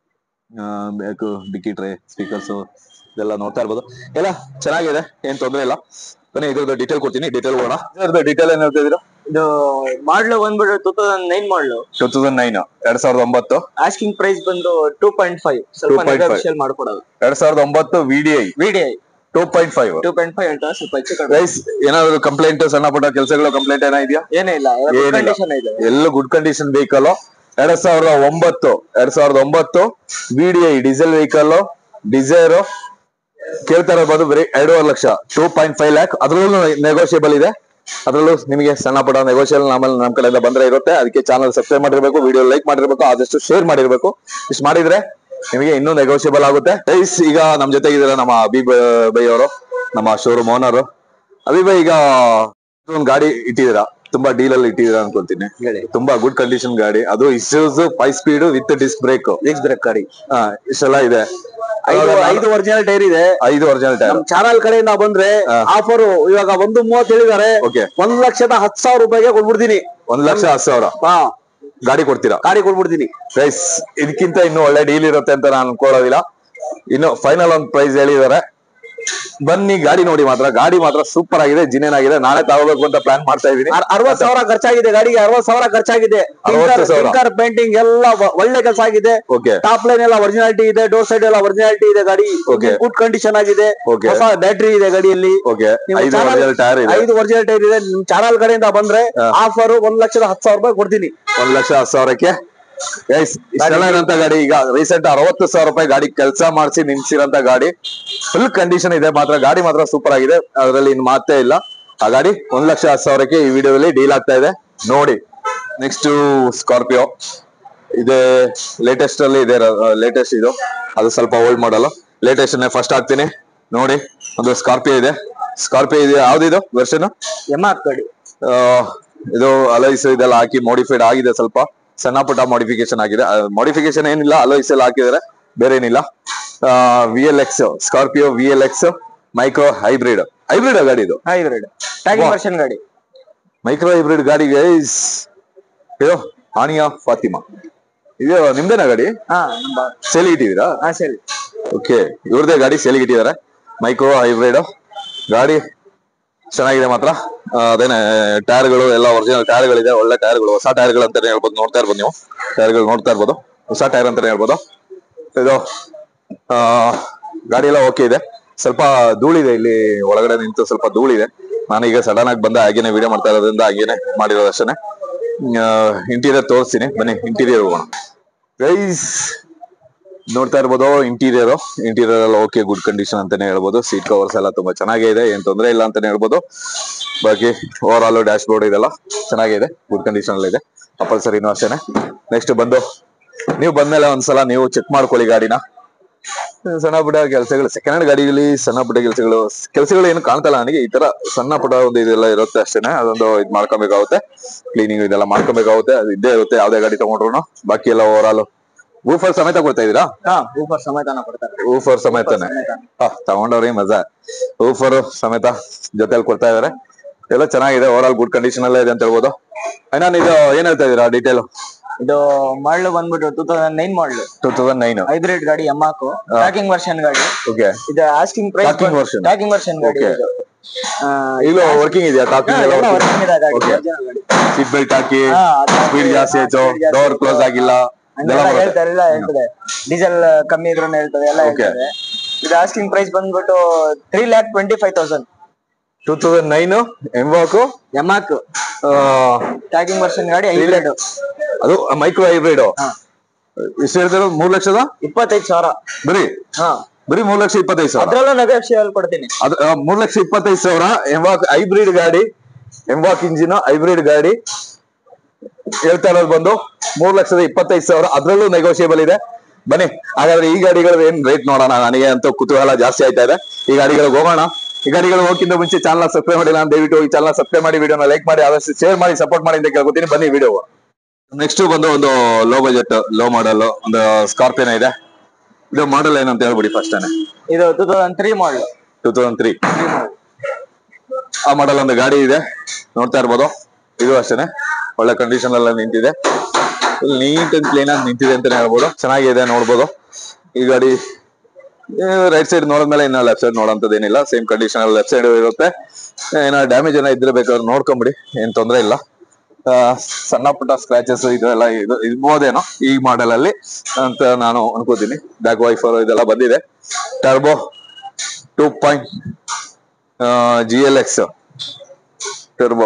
ಬೇಕು ಡಿಕ್ಕಿ ಟ್ರೇ ಸ್ಪೀಕರ್ಸ್ ಇದೆಲ್ಲ ನೋಡ್ತಾ ಇರ್ಬೋದು ಎಲ್ಲ ಚೆನ್ನಾಗಿದೆ ಏನ್ ತೊಂದರೆ ಇಲ್ಲ ಬನ್ನಿ ಇದ್ರದ್ದು ಡೀಟೇಲ್ ಕೊಡ್ತೀನಿ ಡೀಟೇಲ್ ಹೋಗೋಣ ಇದ್ರದ್ದು ಡೀಟೇಲ್ ಏನ್ ಹೇಳ್ತಾ ಇದೀರಾ ಇದು ಮಾಡಲು ಬಂದ್ಬಿಟ್ಟು ಟೂ ತೌಸಂಡ್ ನೈನ್ ಮಾಡಲು ಟೂ ತೌಸಂಡ್ ನೈನ್ ಎರಡ್ ಸಾವಿರದ ಒಂಬತ್ತು ಆಸ್ಕಿಂಗ್ ಪ್ರೈಸ್ ಬಂದು ಟೂ ಪಾಯಿಂಟ್ ಫೈವ್ ಸ್ವಲ್ಪ 2.5. ನೆಗೋಷಿಯಲ್ ಮಾಡ್ಕೊಡೋದು ಎರಡ್ ಸಾವಿರದ ಒಂಬತ್ತು V D I VDI two point five two point five ಅಂತ ಸ್ವಲ್ಪ ಹೆಚ್ಚು ಕಡಿಮೆ ರೈಸ್ ಏನಾದ್ರು ಕಂಪ್ಲೇಂಟ್ ಸಣ್ಣ ಪುಟ್ಟ ಕೆಲಸಗಳು ಕಂಪ್ಲೇಂಟ್ ಏನೋ ಇದೆಯಾ ಏನೇ ಇಲ್ಲ ಏನಿಲ್ಲ. ಕಂಡೀಷನ್ ಇದೆ ಎಲ್ಲ ಗುಡ್ ಕಂಡೀಷನ್ ವೆಹಿಕಲ್ ಎರಡ್ ಸಾವಿರದ ಒಂಬತ್ತು ಎರಡ್ ಸಾವಿರದ ಒಂಬತ್ತು V D I diesel vehicle Dzire ಕೇಳ್ತಾ ಇರೋದು ಬರೀ ಎರಡೂವರೆ lakh two point five lakh ಅದ್ರಲ್ಲೂ ನೆಗೋಷಿಯಬಲ್ ಇದೆ ಅದ್ರಲ್ಲೂ ನಿಮಗೆ ಸಣ್ಣ ಪುಟ್ಟ ನೆಗೋಷಿಯಲ್ ನಮ್ಮಲ್ಲಿ ನಮ್ಮ ಕಡೆಯಿಂದ ಬಂದ್ರೆ ಇರುತ್ತೆ ಅದಕ್ಕೆ ಚಾನಲ್ ಸಬ್ಸ್ಕ್ರೈಬ್ ಮಾಡಿರ್ಬೇಕು ವಿಡಿಯೋ ಲೈಕ್ ಮಾಡಿರ್ಬೇಕು ಆದಷ್ಟು ಶೇರ್ ಮಾಡಿರ್ಬೇಕು ಇಷ್ಟು ಮಾಡಿದ್ರೆ ನಿಮಗೆ ಇನ್ನೂ ನೆಗೋಷಿಯಬಲ್ ಆಗುತ್ತೆ ಗೈಸ್ ಈಗ ನಮ್ ಜೊತೆ ಇದಾರೆ ನಮ್ಮ ಅಬೀಬ್ ಬೈ ಅವರು ನಮ್ಮ ಶೋರೂಮ್ ಓನರ್ ಅಬೀಬ್ ಬೈ ಈಗ ಒಂದು ಗಾಡಿ ಇಟ್ಟಿದ್ದೀರಾ ತುಂಬಾ ಡೀಲ್ ಅಲ್ಲಿ ಇಟ್ಟಿದ್ದೀರಾ ಅನ್ಕೊಂತೀನಿ ಹೇಳಿ ತುಂಬಾ ಗುಡ್ ಕಂಡೀಷನ್ ಗಾಡಿ ಅದು issues five speed with disc brake disc brake ಗಾಡಿ ಇಷ್ಟೆಲ್ಲ ಇದೆ ಐದು ಐದು ಒರಿಜಿನಲ್ ಟೈರ್ ಇದೆ ಐದು ಒರಿಜಿನಲ್ ಟೈರ್ ನಮ್ ಚಾನಲ್ ಕಡೆಯಿಂದ ಬಂದ್ರೆ ಹಾ. ಆಫರ್ ಇವಾಗ ಒಂದು ಮೂವತ್ತು ಹೇಳಿದಾರೆ ಓಕೆ ಒಂದ್ ಲಕ್ಷದ ಹತ್ತು ಸಾವಿರ ರೂಪಾಯಿಗೆ ಕೊಟ್ಬಿಡ್ತೀನಿ ಒಂದ್ ಲಕ್ಷ ಹತ್ತು ಸಾವಿರ ಹಾ ಗಾಡಿ ಕೊಡ್ತೀರಾ ಗಾಡಿ ಕೊಟ್ಬಿಡ್ತೀನಿ ಪ್ರೈಸ್ ಇದಕ್ಕಿಂತ ಇನ್ನು ಒಳ್ಳೆ ಡೀಲ್ ಇರುತ್ತೆ ಅಂತ ನಾನು ಅನ್ಕೊಳ್ಳೋದಿಲ್ಲ ಇನ್ನು ಫೈನಲ್ ಒಂದು ಪ್ರೈಸ್ ಹೇಳಿದಾರೆ ಬನ್ನಿ ಗಾಡಿ ನೋಡಿ ಮಾತ್ರ ಗಾಡಿ ಮಾತ್ರ ಸೂಪರ್ ಆಗಿದೆ ಜಿನೇನ್ ಆಗಿದೆ ನಾಳೆ ತಗೋಬೇಕು ಅಂತ ಪ್ಲಾನ್ ಮಾಡ್ತಾ ಇದೀನಿ ಅರ್- ಅರವತ್ ಸಾವಿರ ಖರ್ಚಾಗಿದೆ ಗಾಡಿಗೆ ಅರವತ್ ಸಾವಿರ ಖರ್ಚಾಗಿದೆ ಅರವತ್ತು ಸಾವಿರ. ಟಿಂಕರ್ ಪೇಂಟಿಂಗ್ ಎಲ್ಲ ಒ- ಒಳ್ಳೆ ಕೆಲಸ ಆಗಿದೆ ಓಕೆ ಟಾಪ್ ಲೈನ್ ಎಲ್ಲ ಒರಿಜಿನಾಲಿಟಿ ಇದೆ ಡೋರ್ ಸೈಡ್ ಎಲ್ಲ ಒರಿಜಿನಾಲಿಟಿ ಇದೆ ಗಾಡಿ Okay. ಗುಡ್ ಕಂಡೀಷನ್ ಆಗಿದೆ Okay. ಹೊಸ ಬ್ಯಾಟ್ರಿ ಇದೆ ಗಾಡಿಯಲ್ಲಿ ಓಕೆ ನೀವು ಐದು channel- ಒರಿಜಿನಲ್ ಟೈರ್ ಇದೆ ಐದು ಒರಿಜಿನಲ್ ಟೈರ್ ಇದೆ ನಿಮ್ ಚಾನಲ್ ಕಡೆಯಿಂದ ಬಂದ್ರೆ ಹಾ. ಆಫರ್ ಒಂದ್ ಲಕ್ಷದ ಹತ್ತು ಸಾವಿರ ರೂಪಾಯಿ ಕೊಡ್ತೀನಿ ಒಂದ್ ಲಕ್ಷ ಹತ್ತು ಸಾವಿರಕ್ಕೆ ಗೈಸ್ ಇಷ್ಟೆಲ್ಲ ಇರೋಂತ ಗಾಡಿ ಈಗ ರೀಸೆಂಟ್ ಅರವತ್ತು ಸಾವಿರ ರೂಪಾಯಿ ಗಾಡಿ ಕೆಲಸ ಮಾಡಿಸಿ ನಿಲ್ಸಿರೋಂತ ಗಾಡಿ ಫುಲ್ ಕಂಡೀಷನ್ ಇದೆ ಮಾತ್ರ ಗಾಡಿ ಮಾತ್ರ ಸೂಪರ್ ಆಗಿದೆ ಅದರಲ್ಲಿ ಇನ್ ಮಾತೇ ಇಲ್ಲ ಆ ಗಾಡಿ ಒಂದ್ ಲಕ್ಷ ಹತ್ತು ಸಾವಿರಕ್ಕೆ ಈ ವಿಡಿಯೋದಲ್ಲಿ ಡೀಲ್ ಆಗ್ತಾ ಇದೆ ನೋಡಿ ನೆಕ್ಸ್ಟ್ ಸ್ಕಾರ್ಪಿಯೋ ಇದೆ ಲೇಟೆಸ್ಟ್ ಅಲ್ಲಿ ಇದೆ ಲೇಟೆಸ್ಟ್ ಇದು ಅದು ಸ್ವಲ್ಪ ಓಲ್ಡ್ ಮಾಡಲ್ ಲೇಟೆಸ್ಟ್ ಫಸ್ಟ್ ಹಾಕ್ತೀನಿ ನೋಡಿ ಒಂದು ಸ್ಕಾರ್ಪಿಯೋ ಇದೆ ಸ್ಕಾರ್ಪಿಯೋ ಇದೆ ಯಾವ್ದಿದು ವರ್ಷನ್ ಎಮಾಕ್ ಗಾಡಿ ಇದು ಅಲೈಸ್ ಇದೆಲ್ಲ ಹಾಕಿ ಮಾಡಿಫೈಡ್ ಆಗಿದೆ ಸ್ವಲ್ಪ ಸಣ್ಣ ಪುಟ್ಟ ಮಾಡಿಫಿಕೇಶನ್ ಆಗಿದೆ ಮಾಡಿಫಿಕೇಶನ್ ಏನಿಲ್ಲ ಅಲೈಸ್ ಎಲ್ಲ ಹಾಕಿದ್ದಾರೆ ಬೇರೆ ಏನಿಲ್ಲ V L X Scorpio V L X micro hybrid hybrid ಗಾಡಿ ಇದು ಹೈಬ್ರಿಡ್ ಟ್ಯಾಗಿಂಗ್ ವಾಹ್. ವರ್ಷನ್ ಗಾಡಿ ಮೈಕ್ರೋ ಹೈಬ್ರಿಡ್ ಗಾಡಿಗೆ is- ಇದು ಆನಿಯಾ ಫಾತಿಮಾ ಇದು ನಿಮ್ದೇನಾ ಗಾಡಿ ಹಾ ನಮ್ಮ ಸೇಲ್ ಇಟ್ಟಿದ್ದೀರಾ ಹಾ ಸರಿ ಓಕೆ ಇವ್ರದೇ ಗಾಡಿ ಸೇಲಿಗೆ ಇಟ್ಟಿದ್ದಾರೆ ಮೈಕ್ರೋ ಹೈಬ್ರಿಡ್ ಗಾಡಿ ಚೆನ್ನಾಗಿದೆ ಮಾತ್ರ ಆ, ಅದೇನೆ ಟೈರ್ಗಳು ಎಲ್ಲ ಒರಿಜಿನಲ್ ಟೈರ್ಗಳಿದೆ ಒಳ್ಳೆ ಟೈರ್ಗಳು ಹೊಸ ಟೈರ್ಗಳು ಅಂತಾನೆ ಹೇಳ್ಬೋದು ನೋಡ್ತಾ ಇರ್ಬೋದು ನೀವು ಟೈರ್ಗಳು ನೋಡ್ತಾ ಇರ್ಬೋದು ಹೊಸ ಟೈರ್ ಅಂತಾನೆ ಹೇಳ್ಬೋದು ಇದು ಆ, ಗಾಡಿ ಎಲ್ಲ ಓಕೆ ಇದೆ ಸ್ವಲ್ಪ ಧೂಳಿದೆ ಇಲ್ಲಿ ಒಳಗಡೆ ನಿಂತು ಸ್ವಲ್ಪ ಧೂಳಿದೆ ನಾನೀಗ ಸಡನ್ ಆಗಿ ಬಂದ ಹಾಗೇನೆ ವಿಡಿಯೋ ಮಾಡ್ತಾ ಇರೋದ್ರಿಂದ ಹಾಗೇನೆ ಮಾಡಿರೋದು ಅಷ್ಟೇ ಇಂಟೀರಿಯರ್ ತೋರಿಸ್ತೀನಿ ಬನ್ನಿ ಇಂಟೀರಿಯರ್ ಹೋಗೋಣ ಗೈಸ್ ನೋಡ್ತಾ ಇರ್ಬೋದು ಇಂಟೀರಿಯರ್ ಇಂಟೀರಿಯರ್ ಎಲ್ಲ ಓಕೆ ಗುಡ್ ಕಂಡೀಷನ್ ಅಂತಾನೆ ಹೇಳ್ಬೋದು ಸೀಟ್ ಕವರ್ಸ್ ಎಲ್ಲ ತುಂಬಾ ಚೆನ್ನಾಗೇ ಇದೆ ಏನ್ ತೊಂದರೆ ಇಲ್ಲ ಅಂತಾನೆ ಹೇಳ್ಬೋದು ಬಾಕಿ ಓವರ್ ಆಲ್ ಡ್ಯಾಶ್ ಬೋರ್ಡ್ ಇದೆಲ್ಲ ಚೆನ್ನಾಗಿದೆ ಗುಡ್ ಕಂಡೀಷನ್ ಅಲ್ಲಿ ಇದೆ ಅಪಲ್ಸರಿನೂ ಅಷ್ಟೇನೆ ನೆಕ್ಸ್ಟ್ ಬಂದು ನೀವು ಬಂದ್ಮೇಲೆ ಒಂದ್ಸಲ ನೀವು ಚೆಕ್ ಮಾಡ್ಕೊಳ್ಳಿ ಗಾಡಿನ ಸಣ್ಣ ಪುಟ್ಟ ಕೆಲಸಗಳು ಸೆಕೆಂಡ್ ಹ್ಯಾಂಡ್ ಗಾಡಿಗಳಲ್ಲಿ ಸಣ್ಣ ಪುಟ್ಟ ಕೆಲಸಗಳು ಕೆಲಸಗಳು ಏನು ಕಾಣ್ತಲ್ಲ ನನಗೆ ಈ ತರ ಸಣ್ಣ ಪುಟ್ಟ ಒಂದು ಇದೆಲ್ಲ ಇರುತ್ತೆ ಅಷ್ಟೇನೆ ಅದೊಂದು ಇದ್ ಮಾಡ್ಕೊಬೇಕಾಗುತ್ತೆ ಕ್ಲೀನಿಂಗ್ ಇದೆಲ್ಲ ಮಾಡ್ಕೊಬೇಕಾಗುತ್ತೆ ಅದು ಇದ್ದೇ ಇರುತ್ತೆ ಯಾವ್ದೇ ಗಾಡಿ ತಗೊಂಡ್ರು ಬಾಕಿ ಎಲ್ಲ ಓವರ್ ಆಲ್ ಊಫರ್ ಸಮೇತ ಕೊಡ್ತಾ ಇದೀರಾ ಹಾ ಊಪರ್ ಸಮೇತನ ಕೊಡ್ತಾರೆ ಊಫರ್ ಸಮೇತನೆ ಹಾ ತಗೊಂಡವ್ರಿ ಮಜಾ ಊಫರ್ ಸಮೇತ ಜೊತೆಲಿ ಕೊಡ್ತಾ ಇದಾರೆ ಎಲ್ಲ ಚೆನ್ನಾಗಿದೆ ಓವರ್ ಆಲ್ ಗುಡ್ ಕಂಡೀಷನ್ ಅಲ್ಲೇ ಇದೆ ಅಂತ ಹೇಳ್ಬೋದು ನಾನು ಇದು ಏನ್ ಹೇಳ್ತಾ ಇದೀರಾ ಡೀಟೇಲ್ ಇದು ಮಾಡಲು ಬಂದ್ಬಿಟ್ಟು ಟೂ ತೌಸಂಡ್ ನೈನ್ ಮಾಡಲು ಟೂ ತೌಸಂಡ್ ನೈನ್ ಹೈಬ್ರಿಡ್ ಗಾಡಿ ಯಮಾಕು ಟ್ಯಾಗಿಂಗ್ ವರ್ಷನ್ ಗಾಡಿ ಓಕೆ ಇದು asking price Tracking version. Tagging version ಗಾಡಿ Okay. ಇದು. ಆ, ಈಗಲೂ ವರ್ಕಿಂಗ್ ಇದೆಯಾ ಟಾಕಿಂಗ್ ಎಲ್ಲ ಎಲ್ಲ working ಇದೆ ಗಾಡಿ, Okay. original ಗಾಡಿ. ಸೀಟ್ ಬೆಲ್ಟ್ ಹಾಕಿ ಹಾ, ಅದು ಹಾಕಿ, ಸ್ಪೀಡ್ ಜಾಸ್ತಿ ಹಾ, ಆಯ್ತು speed ಜಾಸ್ತಿ ಡೋರ್ ಆಯ್ತು. ಕ್ಲೋಸ್ ಆಗಿಲ್ಲ ಇದೆಲ್ಲ ಹಂಗೆಲ್ಲ ಬರುತ್ತೆ ಹೇಳ್ತಾರೆ ಎಲ್ಲ ಹೇಳ್ತದೆ ಡೀಸೆಲ್ ಕಮ್ಮಿ ಇದ್ರೂ ಹೇಳ್ತದೆ ಎಲ್ಲ Okay. ಹೇಳ್ತದೆ ಇದು ಆಸ್ಕಿಂಗ್ ಪ್ರೈಸ್ ಬಂದ್ಬಿಟ್ಟು three lakh twenty five thousand two thousand nine ಎಂಬಾಕು ಯಮಾಕ್ ಟ್ಯಾಗಿಂಗ್ ವರ್ಷನ್ ಗಾಡಿ ಹೈಬ್ರಿಡ್ ಅದು ಮೈಕ್ರೋ ಹೈಬ್ರಿಡ್ ಹಾ. ಎಷ್ಟು ಹೇಳ್ತಾರೆ ಮೂರ್ ಲಕ್ಷದ ಇಪ್ಪತ್ತೈದು ಸಾವಿರ ಬರೀ ಹಾ ಬರೀ ಮೂರ್ ಲಕ್ಷ ಇಪ್ಪತ್ತೈದು ಸಾವಿರ ಅದ್ರಲ್ಲೂ ನೆಗೋಷಿಯಲ್ ಕೊಡ್ತೀನಿ ಅದು ಆ, ಮೂರ್ ಲಕ್ಷ ಇಪ್ಪತ್ತೈದು ಸಾವಿರ ಎಂಬಾಕ್ ಹೈಬ್ರಿಡ್ ಗಾಡಿ ಎಂಬಾಕ್ ಇಂಜಿನ್ ಹೈಬ್ರಿಡ್ ಗಾಡಿ ಹೇಳ್ತಾ ಇರೋದು ಬಂದು ಮೂರ್ ಲಕ್ಷದ ಇಪ್ಪತ್ತೈದು ಸಾವಿರ ಅದ್ರಲ್ಲೂ ನೆಗೋಷಿಯಬಲ್ ಇದೆ ಬನ್ನಿ ಹಾಗಾದ್ರೆ ಈ ಗಾಡಿಗಳ ಏನ್ ರೇಟ್ ನೋಡೋಣ ನನಗೆ ಅಂತೂ ಕುತೂಹಲ ಜಾಸ್ತಿ ಆಯ್ತಾ ಇದೆ ಈ ಗಾಡಿಗಳಿಗೆ ಹೋಗೋಣ ಈ ಗಾಡಿಗಳು ಹೋಗಿಂತ ಮುಂಚೆ ಚಾನಲ್ ಸಬ್ಸ್ಕ್ರೈಬ್ ಮಾಡಿಲ್ಲ ಅಂತ ದಯವಿಟ್ಟು ಈ ಚಾನಲ್ ಸಬ್ಸ್ಕ್ರೈಬ್ ಮಾಡಿ ವಿಡಿಯೋನ ಲೈಕ್ ಮಾಡಿ ಆದಷ್ಟು ಶೇರ್ ಮಾಡಿ ಸಪೋರ್ಟ್ ಮಾಡಿ ಅಂತ ಕೇಳ್ಕೊತೀನಿ ಬನ್ನಿ ವಿಡಿಯೋ ನೆಕ್ಸ್ಟ್ ಬಂದು ಒಂದು ಲೋ ಬಜೆಟ್ ಲೋ ಮಾಡಲ್ ಒಂದು ಸ್ಕಾರ್ಪಿಯನ್ ಇದೆ ಇದು ಮಾಡಲ್ ಏನಂತ ಹೇಳ್ಬಿಡಿ ಫಸ್ಟ್ ಇದು two thousand three model two thousand three ಆ ಮಾಡಲ್ ಒಂದು ಗಾಡಿ ಇದೆ ನೋಡ್ತಾ ಇರ್ಬೋದು ಇದು ಅಷ್ಟೇನೆ ಒಳ್ಳೆ ಕಂಡೀಷನ್ ಎಲ್ಲ ನಿಂತಿದೆ ನೀಟ್ ಅಂಡ್ ಕ್ಲೀನ್ ಆಗಿ ನಿಂತಿದೆ ಅಂತಾನೆ ಹೇಳ್ಬೋದು ಚೆನ್ನಾಗಿದೆ ನೋಡ್ಬೋದು ಈ ಗಾಡಿ ರೈಟ್ ಸೈಡ್ ನೋಡಿದ್ಮೇಲೆ ಇನ್ನ ಲೆಫ್ಟ್ ಸೈಡ್ ನೋಡೋಂಥದ್ದು ಏನಿಲ್ಲ ಸೇಮ್ ಕಂಡೀಷನ್ ಲೆಫ್ಟ್ ಸೈಡ್ ಇರುತ್ತೆ ಏನೋ ಡ್ಯಾಮೇಜ್ ಏನೋ ಇದ್ರೆ ಬೇಕಾದ್ರೆ ನೋಡ್ಕೊಂಬಿಡಿ ಏನ್ ತೊಂದರೆ ಇಲ್ಲ ಆ, ಸಣ್ಣ ಪುಟ್ಟ ಸ್ಕ್ರಾಚಸ್ ಇದೆಲ್ಲ ಇದು ಇರ್ಬೋದೇನೋ ಈ ಮಾಡೆಲ್ ಅಲ್ಲಿ ಅಂತ ನಾನು ಅನ್ಕೋತೀನಿ ಬ್ಯಾಕ್ ವೈಫರ್ ಇದೆಲ್ಲ ಬಂದಿದೆ turbo two point G L X turbo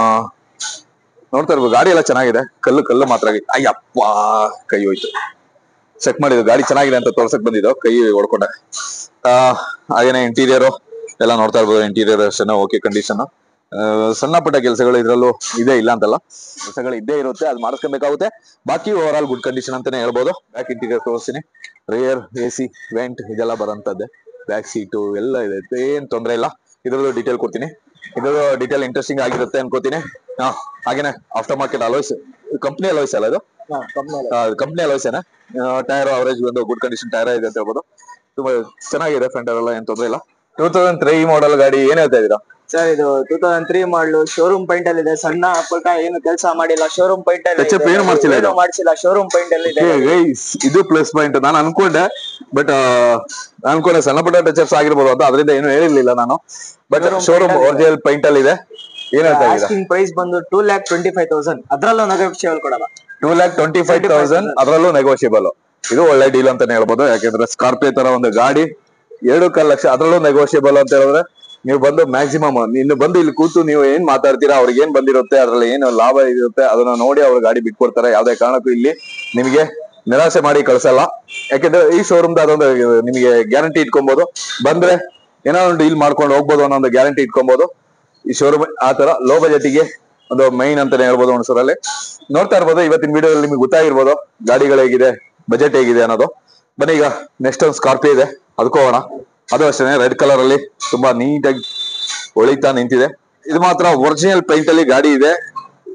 ನೋಡ್ತಾ ಇರ್ಬೋದು ಗಾಡಿ ಎಲ್ಲ ಚೆನ್ನಾಗಿದೆ ಕಲ್ಲು ಕಲ್ಲು ಮಾತ್ರ ಆಗಿ- ಅಯ್ಯಪ್ಪ ಕೈ ಹೋಯ್ತು ಚೆಕ್ ಮಾಡಿದ್ದು ಗಾಡಿ ಚೆನ್ನಾಗಿದೆ ಅಂತ ತೋರ್ಸಕ್ ಬಂದಿದ್ದು ಕೈ ಹೊಡ್ಕೊಂಡೆ ಆ, ಹಾಗೇನೆ ಇಂಟೀರಿಯರ್ ಎಲ್ಲ ನೋಡ್ತಾ ಇರ್ಬೋದು ಇಂಟೀರಿಯರ್ ಅಷ್ಟೇ ಓಕೆ ಕಂಡೀಷನ್ ಸಣ್ಣ ಪುಟ್ಟ ಕೆಲಸಗಳು ಇದ್ರಲ್ಲೂ ಇದೆ ಇಲ್ಲ ಅಂತಲ್ಲ ಕೆಲಸಗಳು ಇದ್ದೇ ಇರುತ್ತೆ ಅದು ಮಾಡಿಸ್ಕೊಬೇಕಾಗುತ್ತೆ ಬಾಕಿ ಓವರ್ ಆಲ್ ಗುಡ್ ಕಂಡೀಷನ್ ಅಂತಾನೆ ಹೇಳ್ಬೋದು ಬ್ಯಾಕ್ ಇಂಟೀರಿಯರ್ ತೋರಿಸ್ತೀನಿ ರೇಯರ್ ಎ ಸಿ ವೆಂಟ್ ಇದೆಲ್ಲ ಬರೋಂಥದ್ದೇ ಬ್ಯಾಕ್ ಸೀಟು ಎಲ್ಲ ಇದೆ ಏನ್ ತೊಂದರೆ ಇಲ್ಲ ಇದ್ರದ್ದು ಡೀಟೇಲ್ ಕೊಡ್ತೀನಿ ಇದ್ರದ್ದು ಡೀಟೇಲ್ ಇಂಟ್ರೆಸ್ಟಿಂಗ್ ಆಗಿರುತ್ತೆ ಅನ್ಕೋತೀನಿ ಹಾ ಹಾಗೇನೆ after market alloys company alloys ಅಲ್ಲ ಅದು ಕಂಪ್ನಿ ಅಲೋಯ್ಸೇನೆ ಟೈರ್ ಅವರೇಜ್ ಒಂದು ಗುಡ್ ಕಂಡೀಷನ್ ಟೈರ್ ಇದೆ ಅಂತ ಹೇಳ್ಬೋದು ತುಂಬಾ ಚೆನ್ನಾಗಿದೆ ಫ್ರಂಟ್ ಎಲ್ಲ ಏನ್ ತೊಂದರೆ ಇಲ್ಲ ಟೂ ತೌಸಂಡ್ ತ್ರೀ ಮಾಡೆಲ್ ಗಾಡಿ ಏನ್ ಹೇಳ್ತಾ ಇದೀರಾ ಸರ್ ಇದು two thousand three model showroom paint ಅಲ್ಲಿ ಇದೆ ಸಣ್ಣ ಪುಟ್ಟ ಏನು ಕೆಲಸ ಮಾಡಿಲ್ಲ ಶೋರೂಮ್ ಪೈಂಟ್ ಅಲ್ಲಿ Touch up ಇದೆ. ಏನು ಮಾಡ್ಸಿಲ್ಲ ಇದು? ಏನು ಮಾಡ್ಸಿಲ್ಲ ಶೋರೂಮ್ ಪೈಂಟ್ ಅಲ್ಲಿ ಇದೆ Okay, guys, ಇದು ಪ್ಲಸ್ ಪಾಯಿಂಟ್ ನಾನು ಅನ್ಕೊಂಡೆ ಬಟ್ ಅನ್ಕೊಂಡೆ ಸಣ್ಣ ಪುಟ್ಟ ಟಚಪ್ಸ್ ಆಗಿರ್ಬೋದು ಅಂತ ಅದರಿಂದ ಏನು ಹೇಳಿರ್ಲಿಲ್ಲ ನಾನು ಬಟ್ Showroom ಶೋರೂಮ್ paint ಅಲ್ಲಿ ಒರಿಜಿನಲ್ ಪೈಂಟ್ ಅಲ್ಲಿ ಇದೆ ಏನ್ ಹೇಳ್ತಾ ಇದೀರಾ ಆಸ್ಕಿಂಗ್ ಪ್ರೈಸ್ ಬಂದು two lakh twenty five thousand ಅದ್ರಲ್ಲೂ ನೆಗೋಷಿಯಲ್ ಕೊಡಲ್ಲ two lakh twenty five thousand ಅದರಲ್ಲೂ ನೆಗೋಷಿಯಬಲ್ ಇದು ಒಳ್ಳೆ ಡೀಲ್ ಅಂತಾನೆ ಹೇಳ್ಬೋದು ಯಾಕೆಂದ್ರೆ ಸ್ಕಾರ್ಪಿಯೋ ತರ ಒಂದು ಗಾಡಿ ಎರಡು ಕಾಲ್ ಲಕ್ಷ ಅದರಲ್ಲೂ ನೆಗೋಷಿಯಬಲ್ ಅಂತ ಹೇಳಿದ್ರೆ ನೀವು ಬಂದು ಮ್ಯಾಕ್ಸಿಮಮ್ ಇನ್ನು ಬಂದು ಇಲ್ಲಿ ಕೂತು ನೀವು ಏನ್ ಮಾತಾಡ್ತೀರಾ ಅವ್ರಿಗೆ ಏನ್ ಬಂದಿರುತ್ತೆ ಅದ್ರಲ್ಲಿ ಏನು ಲಾಭ ಇರುತ್ತೆ ಅದನ್ನ ನೋಡಿ ಅವ್ರು ಗಾಡಿ ಬಿಟ್ಕೊಡ್ತಾರೆ ಯಾವ್ದೇ ಕಾರಣಕ್ಕೂ ಇಲ್ಲಿ ನಿಮಗೆ ನಿರಾಸೆ ಮಾಡಿ ಕಳ್ಸಲ್ಲ ಯಾಕೆಂದ್ರೆ ಈ ಶೋರೂಮ್ ಅದೊಂದು ನಿಮಗೆ ಗ್ಯಾರಂಟಿ ಇಟ್ಕೊಬಹುದು ಬಂದ್ರೆ ಏನೋ ಒಂದು ಡೀಲ್ ಮಾಡ್ಕೊಂಡು ಹೋಗ್ಬೋದು ಅನ್ನೋ ಒಂದು ಗ್ಯಾರಂಟಿ ಇಟ್ಕೊಬಹುದು ಈ ಶೋರೂಮ್ ಆ ತರ ಲೋ ಬಜೆಟ್ಗೆ ಒಂದು ಮೈನ್ ಅಂತಾನೆ ಹೇಳ್ಬೋದು ಹುಣಸೂರಲ್ಲಿ ನೋಡ್ತಾ ಇರ್ಬೋದು ಇವತ್ತಿನ ವಿಡಿಯೋದಲ್ಲಿ ನಿಮ್ಗೆ ಗೊತ್ತಾಗಿರ್ಬೋದು ಗಾಡಿಗಳು ಹೇಗಿದೆ ಬಜೆಟ್ ಹೇಗಿದೆ ಅನ್ನೋದು ಬನ್ನಿ ಈಗ ನೆಕ್ಸ್ಟ್ ಒಂದು ಸ್ಕಾರ್ಪಿಯೋ ಇದೆ ಅದಕ್ಕೂ ಹೋಗೋಣ ಅದು ಅಷ್ಟೇ ರೆಡ್ ಕಲರ್ ಅಲ್ಲಿ ತುಂಬಾ ನೀಟಾಗಿ ಹೊಳಿತಾ ನಿಂತಿದೆ ಇದು ಮಾತ್ರ ಒರಿಜಿನಲ್ ಪೈಂಟ್ ಅಲ್ಲಿ ಗಾಡಿ ಇದೆ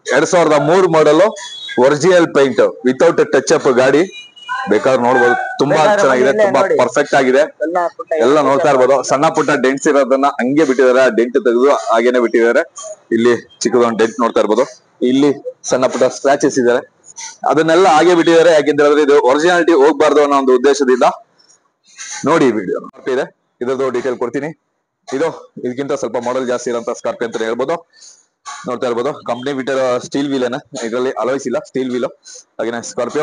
ಎರಡ್ ಸಾವಿರದ ಮೂರ್ model original paint without touch up ಗಾಡಿ ಬೇಕಾದ್ರೆ ನೋಡ್ಬೋದು ತುಂಬಾ ಬೇಕಾದ್ರೆ ಚೆನ್ನಾಗಿದೆ ಇಲ್ಲೇ ತುಂಬಾ ನೋಡಿ. ಪರ್ಫೆಕ್ಟ್ ಆಗಿದೆ ಸಣ್ಣ ಪುಟ್ಟ ಎಲ್ಲ ನೋಡ್ತಾ ಇರ್ಬೋದು ಸಣ್ಣ ಪುಟ್ಟ ಡೆಂಟ್ಸ್ ಇರೋದನ್ನ ಹಂಗೆ ಬಿಟ್ಟಿದ್ದಾರೆ ಡೆಂಟ್ ತೆಗೆದು ಹಾಗೇನೆ ಬಿಟ್ಟಿದ್ದಾರೆ ಇಲ್ಲಿ ಚಿಕ್ಕದೊಂದು ಡೆಂಟ್ ನೋಡ್ತಾ ಇರ್ಬೋದು ಇಲ್ಲಿ ಸಣ್ಣ ಪುಟ್ಟ ಸ್ಕ್ರಾಚಸ್ ಇದಾರೆ ಅದನ್ನೆಲ್ಲ ಹಾಗೆ ಬಿಟ್ಟಿದ್ದಾರೆ ಯಾಕೆಂದ್ರೆ ಹೇಳಿದ್ರೆ ಇದು ಒರಿಜಿನಾಲಿಟಿ ಹೋಗ್ಬಾರ್ದು ಅನ್ನೋ ಒಂದು ಉದ್ದೇಶದಿಂದ ನೋಡಿ ವಿಡಿಯೋ ಇದೆ ಇದ್ರದ್ದು ಡೀಟೇಲ್ ಕೊಡ್ತೀನಿ ಇದು ಇದಕ್ಕಿಂತ ಸ್ವಲ್ಪ ಮಾಡೆಲ್ ಜಾಸ್ತಿ ಇರೋಂತ ಸ್ಕಾರ್ಪಿಯೋ ಅಂತ ಹೇಳ್ಬೋದು ನೋಡ್ತಾ ಇರ್ಬೋದು ಕಂಪ್ನಿ ಬಿಟ್ಟಿರೋ ಸ್ಟೀಲ್ ವೀಲ್ ಏನ ಇದರಲ್ಲಿ ಅಲೋಯ್ಸ್ ಇಲ್ಲ ಸ್ಟೀಲ್ ವೀಲ್ ಹಾಗೇನೆ ಸ್ಕಾರ್ಪಿಯೋ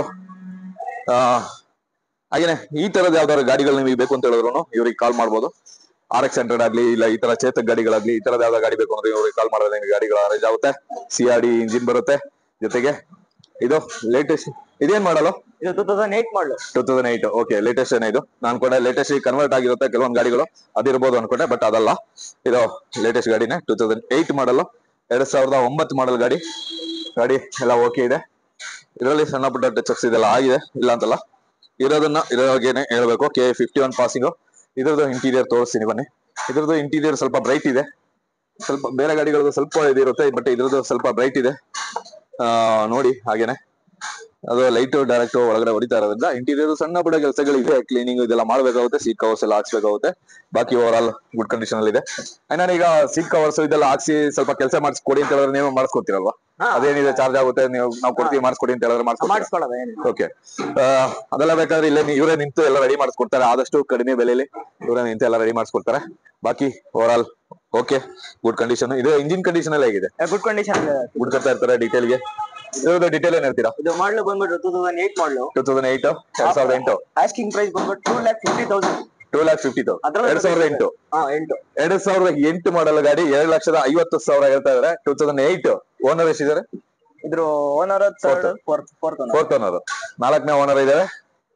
ಆ ಹಾಗೇನೆ ಈ ತರದ ಯಾವ್ದಾದ್ರು ಗಾಡಿಗಳು ನಿಮಗೆ ಬೇಕು ಅಂತ ಹೇಳಿದ್ರು ಇವ್ರಿಗೆ ಕಾಲ್ ಮಾಡ್ಬೋದು ಆರ್ ಎಕ್ಸ್ ಹಂಡ್ರೆಡ್ ಆಗ್ಲಿ ಇಲ್ಲ ಈ ತರ ಚೇತಕ್ ಗಾಡಿಗಳಾಗ್ಲಿ ಈ ತರದ ಯಾವ್ದಾದ್ರು ಗಾಡಿ ಬೇಕು ಅಂದ್ರೆ ಇವ್ರಿಗೆ ಕಾಲ್ ಮಾಡಿದ್ರೆ ನಿಮಗೆ ಗಾಡಿಗಳು ಅರೇಂಜ್ ಆಗುತ್ತೆ ಸಿ ಆರ್ ಡಿ ಇಂಜಿನ್ ಬರುತ್ತೆ ಜೊತೆಗೆ ಇದು ಲೇಟೆಸ್ಟ್ ಇದೇನ್ ಮಾಡಲು ಇದು two thousand eight model two thousand eight okay latest ಏನೇ ಇದು ನಾನು ಅನ್ಕೊಂಡೆ ಲೇಟೆಸ್ಟ್ ಕನ್ವರ್ಟ್ ಆಗಿರುತ್ತೆ ಕೆಲವೊಂದು ಗಾಡಿಗಳು ಅದಿರ್ಬೋದು ಅನ್ಕೊಂಡೆ ಬಟ್ ಅದಲ್ಲ ಇದು ಲೇಟೆಸ್ಟ್ ಗಾಡಿನೇ ಟೂ ತೌಸಂಡ್ ಏಟ್ ಮಾಡಲು ಎರಡ್ ಸಾವಿರದ ಒಂಬತ್ತು ಮಾಡಲ್ ಗಾಡಿ ಗಾಡಿ ಎಲ್ಲ ಓಕೆ ಇದೆ ಇದರಲ್ಲಿ ಸಣ್ಣ ಪುಟ್ಟ ಟಚಪ್ಸ್ ಇದೆಲ್ಲ ಆಗಿದೆ ಇಲ್ಲ ಅಂತಲ್ಲ ಇರೋದನ್ನ ಇರೋಗೇನೆ ಹೇಳ್ಬೇಕು ಕೆ ಫಿಫ್ಟಿ ಒನ್ ಪಾಸಿಂಗು ಇದ್ರದ್ದು ಇಂಟೀರಿಯರ್ ತೋರಿಸ್ತೀನಿ ಬನ್ನಿ ಇದ್ರದ್ದು ಇಂಟೀರಿಯರ್ ಸ್ವಲ್ಪ ಬ್ರೈಟ್ ಇದೆ ಸ್ವಲ್ಪ ಬೇರೆ ಗಾಡಿಗಳದ್ದು ಸ್ವಲ್ಪ ಇದಿರುತ್ತೆ ಬಟ್ ಇದ್ರದ್ದು ಸ್ವಲ್ಪ ಬ್ರೈಟ್ ಇದೆ ಆ ನೋಡಿ ಹಾಗೇನೆ ಅದು ಲೈಟ್ ಡೈರೆಕ್ಟ್ ಒಳಗಡೆ ಹೊಡಿತಾ ಇರೋದ್ರಿಂದ ಇಂಟೀರಿಯರ್ ಸಣ್ಣ ಪುಟ್ಟ ಕೆಲಸಗಳಿದೆ ಕ್ಲೀನಿಂಗ್ ಇದೆಲ್ಲ ಮಾಡ್ಬೇಕಾಗುತ್ತೆ ಸೀಟ್ ಕವರ್ಸ್ ಎಲ್ಲ ಹಾಕ್ಸ್ಬೇಕಾಗುತ್ತೆ ಬಾಕಿ ಓವರ್ ಆಲ್ ಗುಡ್ ಕಂಡೀಷನ್ ಅಲ್ಲಿ ಇದೆ And ನಾನೀಗ ಸೀಟ್ ಕವರ್ಸ್ ಇದೆಲ್ಲ ಹಾಕ್ಸಿ ಸ್ವಲ್ಪ ಕೆಲಸ ಮಾಡಿಸ್ಕೊಡಿ ಅಂತ ಹೇಳಿದ್ರೆ ನೀವು ಮಾಡಿಸ್ಕೊಡ್ತೀರಲ್ವಾ ಹಾ. ಅದೇನಿದೆ ಚಾರ್ಜ್ ಆಗುತ್ತೆ ನೀವು ನಾವು ಕೊಡ್ತೀವಿ ಮಾಡಿಸ್ಕೊಡಿ ಅಂತ ಹೇಳಿದ್ರೆ ಮಾಡಿಸ್ಕೊಡ್ತೀರಾ ಮಾಡಿಸ್ಕೊಳ್ಳೋದ ಏನಿಲ್ಲ ಓಕೆ ಅದೆಲ್ಲ ಬೇಕಾದ್ರೆ ಇಲ್ಲೇ ನೀ- ಇವರೇ ನಿಂತು ಎಲ್ಲ ರೆಡಿ ಮಾಡಿಸ್ಕೊಡ್ತಾರೆ ಆದಷ್ಟು ಕಡಿಮೆ ಬೆಲೆಯಲ್ಲಿ ಇವರೇ ನಿಂತು ಎಲ್ಲ ರೆಡಿ ಮಾಡಿಸ್ಕೊಡ್ತಾರೆ ಬಾಕಿ overall okay good condition ಇದು ಇಂಜಿನ್ ಕಂಡೀಷನ್ ಎಲ್ಲ ಹೇಗಿದೆ ಗುಡ್ ಕಂಡೀಷನ್ ಗುಡ್ ಕೊಡ್ತಾ ಇರ್ತಾರೆ ಡೀಟೇಲ್ ಗೆ ಇದ್ರದ್ದು ಡೀಟೇಲ್ ಏನ್ ಹೇಳ್ತೀರಾ ಇದು ಮಾಡಲು ಬಂದ್ಬಿಟ್ಟು two thousand eight model two thousand eight ಎರಡ್ ಸಾವಿರದ ಎಂಟು ಆಸ್ಕಿಂಗ್ ಪ್ರೈಸ್ ಬಂದ್ಬಿಟ್ಟು two lakh fifty thousand two lakh fifty ತೌ ಅದ್ರಲ್ಲಿ ಎರಡ್ ಸಾವಿರದ ಎಂಟು ಹಾ ಎಂಟು ಎರಡ್ ಸಾವಿರದ ಎಂಟು ಮಾಡಲ್ ಗಾಡಿ ಎರಡ್ ಲಕ್ಷದ ಐವತ್ತು ಸಾವಿರ ಹೇಳ್ತಾ ಇದಾರೆ ಟೂ ತೌಸಂಡ್ ಏಟ್ ಓನರ್ ಎಷ್ಟಿದ್ದಾರೆ ಇದ್ರ owner third fourth fourth owner fourth owner ನಾಲ್ಕನೇ ಓನರ್ ಇದಾರೆ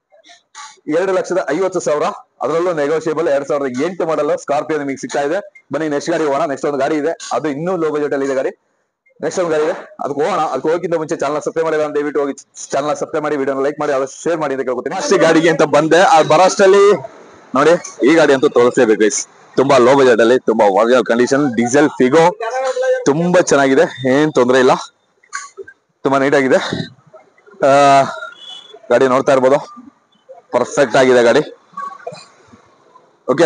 ಎರಡು ಲಕ್ಷದ ಐವತ್ತು ಸಾವಿರ ಅದರಲ್ಲೂ ನೆಗೋಷಿಯಬಲ್ ಎರಡ್ ಸಾವಿರದ ಎಂಟು ಮಾಡಲ್ ಸ್ಕಾರ್ಪಿಯೋ ನಿಮಗೆ ಸಿಗ್ತಾ ಇದೆ ಬನ್ನಿ ನೆಕ್ಸ್ಟ್ ಗಾಡಿ ಹೋಗೋಣ ನೆಕ್ಸ್ಟ್ ಒಂದು ಗಾಡಿ ಇದೆ ಅದು ಇನ್ನೂ ಲೋ ಬಜೆಟ್ ಅಲ್ಲಿ ಇದೆ ಗಾಡಿ ನೆಕ್ಸ್ಟ್ ಒಂದು ಗಾಡಿ ಇದೆ ಅದಕ್ಕೆ ಹೋಗೋಣ ಅದಕ್ಕೆ ಹೋಗಿಂತ ಮುಂಚೆ ಚಾನಲ್ ಸಬ್ಸ್ಕ್ರೈಬ್ ಮಾಡಿಲ್ಲ ಅಂತ ದಯವಿಟ್ಟು ಹೋಗಿ ಚಾನಲ್ ಸಬ್ಸ್ಕ್ರೈಬ್ ಮಾಡಿ ವಿಡಿಯೋನ ಲೈಕ್ ಮಾಡಿ ಆದಷ್ಟು ಶೇರ್ ಮಾಡಿ ಅಂತ ಕೇಳ್ಕೊತೀನಿ ಅಷ್ಟೇ ಗಾಡಿಗೆ ಅಂತ ಬಂದೆ ಅದು ಬರೋಷ್ಟಲ್ಲಿ ನೋಡಿ ಈ ಗಾಡಿ ಅಂತೂ ತೋರಿಸ್ಲೇಬೇಕು guys. ತುಂಬಾ ಲೋ ಬಜೆಟ್ ಅಲ್ಲಿ ತುಂಬಾ ಒರಿಜಿನಲ್ ಕಂಡೀಷನ್ ಡೀಸೆಲ್ ಫಿಗೋ ತುಂಬಾ ಚೆನ್ನಾಗಿದೆ ಏನ್ ತೊಂದರೆ ಇಲ್ಲ ತುಂಬಾ ನೀಟಾಗಿದೆ ಆ, ಗಾಡಿ ನೋಡ್ತಾ ಇರ್ಬೋದು ಪರ್ಫೆಕ್ಟ್ ಆಗಿದೆ ಗಾಡಿ ಓಕೆ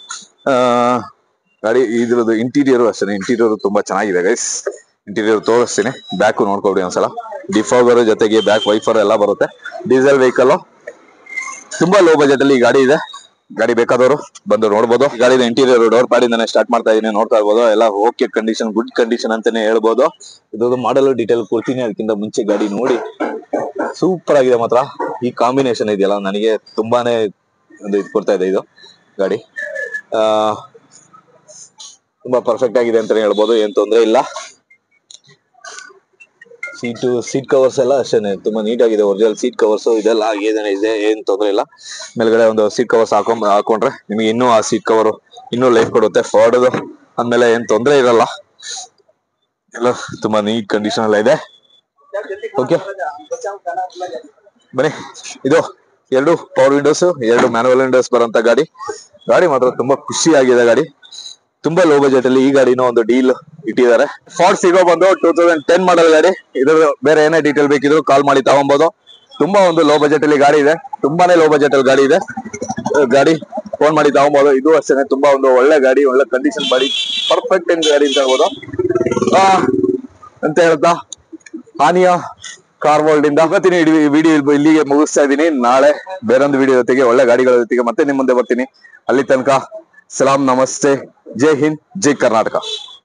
ಗಾಡಿ ಇದ್ರದ್ದು ಇಂಟೀರಿಯರ್ ಅಷ್ಟೇ ಇಂಟೀರಿಯರ್ ತುಂಬಾ ಚೆನ್ನಾಗಿದೆ ಗೈಸ್ ಇಂಟೀರಿಯರ್ ತೋರಿಸ್ತೀನಿ ಬ್ಯಾಕ್ ನೋಡ್ಕೊಬಿಡಿ ಒಂದ್ಸಲ ಡಿಫಾಗರ್ ಜೊತೆಗೆ ಬ್ಯಾಕ್ ವೈಫರ್ ಎಲ್ಲ ಬರುತ್ತೆ ಡೀಸೆಲ್ ವೆಹಿಕಲ್ ತುಂಬಾ ಲೋ ಬಜೆಟ್ ಅಲ್ಲಿ ಈ ಗಾಡಿ ಇದೆ ಗಾಡಿ ಬೇಕಾದವರು ಬಂದು ನೋಡ್ಬೋದು ಈ ಗಾಡಿನ ಇಂಟೀರಿಯರ್ ಡೋರ್ ಪ್ಯಾಡಿಂದಾನೆ ಸ್ಟಾರ್ಟ್ ಮಾಡ್ತಾ ಇದೀನಿ ನೋಡ್ತಾ ಇರ್ಬೋದು ಎಲ್ಲ ಓಕೆ ಕಂಡೀಷನ್ ಗುಡ್ ಕಂಡೀಷನ್ ಅಂತಾನೆ ಹೇಳ್ಬೋದು ಇದ್ರದ್ದು ಮಾಡಲ್ ಡೀಟೇಲ್ ಕೊಡ್ತೀನಿ ಅದಕ್ಕಿಂತ ಮುಂಚೆ ಗಾಡಿ ನೋಡಿ ಸೂಪರ್ ಆಗಿದೆ ಮಾತ್ರ ಈ ಕಾಂಬಿನೇಷನ್ ಇದೆಯಲ್ಲ ನನಗೆ ತುಂಬಾನೇ ಒಂದು ಇದು ಕೊಡ್ತಾ ಇದೆ ಇದು ಗಾಡಿ ಆ ತುಂಬಾ ಪರ್ಫೆಕ್ಟ್ ಆಗಿದೆ ಅಂತಾನೆ ಹೇಳ್ಬೋದು ಏನ್ ತೊಂದರೆ ಇಲ್ಲ ಸೀಟು ಸೀಟ್ ಕವರ್ಸ್ ಎಲ್ಲ ಅಷ್ಟೇನೆ ತುಂಬಾ ನೀಟ್ ಆಗಿದೆ ಒರಿಜಿನಲ್ ಸೀಟ್ ಕವರ್ಸ್ ಇದೆಲ್ಲ ಆಗಿದೆ ಇದೆ ಏನ್ ತೊಂದರೆ ಇಲ್ಲ ಮೇಲ್ಗಡೆ ಒಂದು ಸೀಟ್ ಕವರ್ಸ್ ಹಾಕೊಂಡ್ ಹಾಕೊಂಡ್ರೆ ನಿಮಗೆ ಇನ್ನೂ ಆ ಸೀಟ್ ಕವರ್ ಇನ್ನೂ ಲೈಫ್ ಕೊಡುತ್ತೆ ಫಾರ್ಡ್ ಅಂದ್ಮೇಲೆ ಏನ್ ತೊಂದರೆ ಇರಲ್ಲ ಎಲ್ಲ ತುಂಬಾ ನೀಟ್ ಕಂಡೀಷನ್ ಎಲ್ಲ ಇದೆ ಓಕೆ ಬನ್ನಿ ಇದು ಎರಡು ಪವರ್ ವಿಂಡೋಸ್ ಎರಡು ಮ್ಯಾನುವಲ್ ವಿಂಡೋಸ್ ಬರೋಂತ ಗಾಡಿ ಗಾಡಿ ಮಾತ್ರ ತುಂಬಾ ಖುಷಿ ಆಗಿದೆ ಗಾಡಿ ತುಂಬಾ ಲೋ ಬಜೆಟ್ ಅಲ್ಲಿ ಈ ಗಾಡಿನ ಒಂದು ಡೀಲ್ ಇಟ್ಟಿದ್ದಾರೆ ಫಾರ್ಡ್ ಸಿಗೋ ಬಂದು ಟೂ ತೌಸಂಡ್ ಟೆನ್ ಮಾಡಲ್ ಗಾಡಿ ಇದ್ರ ಬೇರೆ ಏನೇ ಡೀಟೇಲ್ ಬೇಕಿದ್ರು ಕಾಲ್ ಮಾಡಿ ತಗೊಬಹುದು ತುಂಬಾ ಒಂದು ಲೋ ಬಜೆಟ್ ಅಲ್ಲಿ ಗಾಡಿ ಇದೆ ತುಂಬಾನೇ ಲೋ ಬಜೆಟ್ ಅಲ್ಲಿ ಗಾಡಿ ಇದೆ ಅಹ್ ಗಾಡಿ ಫೋನ್ ಮಾಡಿ ತಗೊಬಹುದು ಇದು ಅಷ್ಟೇ ತುಂಬಾ ಒಂದು ಒಳ್ಳೆ ಗಾಡಿ ಒಳ್ಳೆ ಕಂಡೀಷನ್ ಗಾಡಿ ಪರ್ಫೆಕ್ಟ್ ಗಾಡಿ ಅಂತ ಹೇಳ್ಬೋದು ಆ, ಅಂತ ಹೇಳ್ತಾ ಹಾನಿಯ ಕಾರ್ ವರ್ಲ್ಡ್ ಇಂದ ಇವತ್ತಿನ ವಿಡಿಯೋ ಇಲ್ಲಿಗೆ ಮುಗಿಸ್ತಾ ಇದ್ದೀನಿ ನಾಳೆ ಬೇರೊಂದು ವಿಡಿಯೋ ಜೊತೆಗೆ ಒಳ್ಳೆ ಗಾಡಿಗಳ ಜೊತೆಗೆ ಮತ್ತೆ ನಿಮ್ ಮುಂದೆ ಬರ್ತೀನಿ ಅಲ್ಲಿ ತನಕ ಸಲಾಂ ನಮಸ್ತೆ ಜೈ ಹಿಂದ್ ಜೈ ಕರ್ನಾಟಕ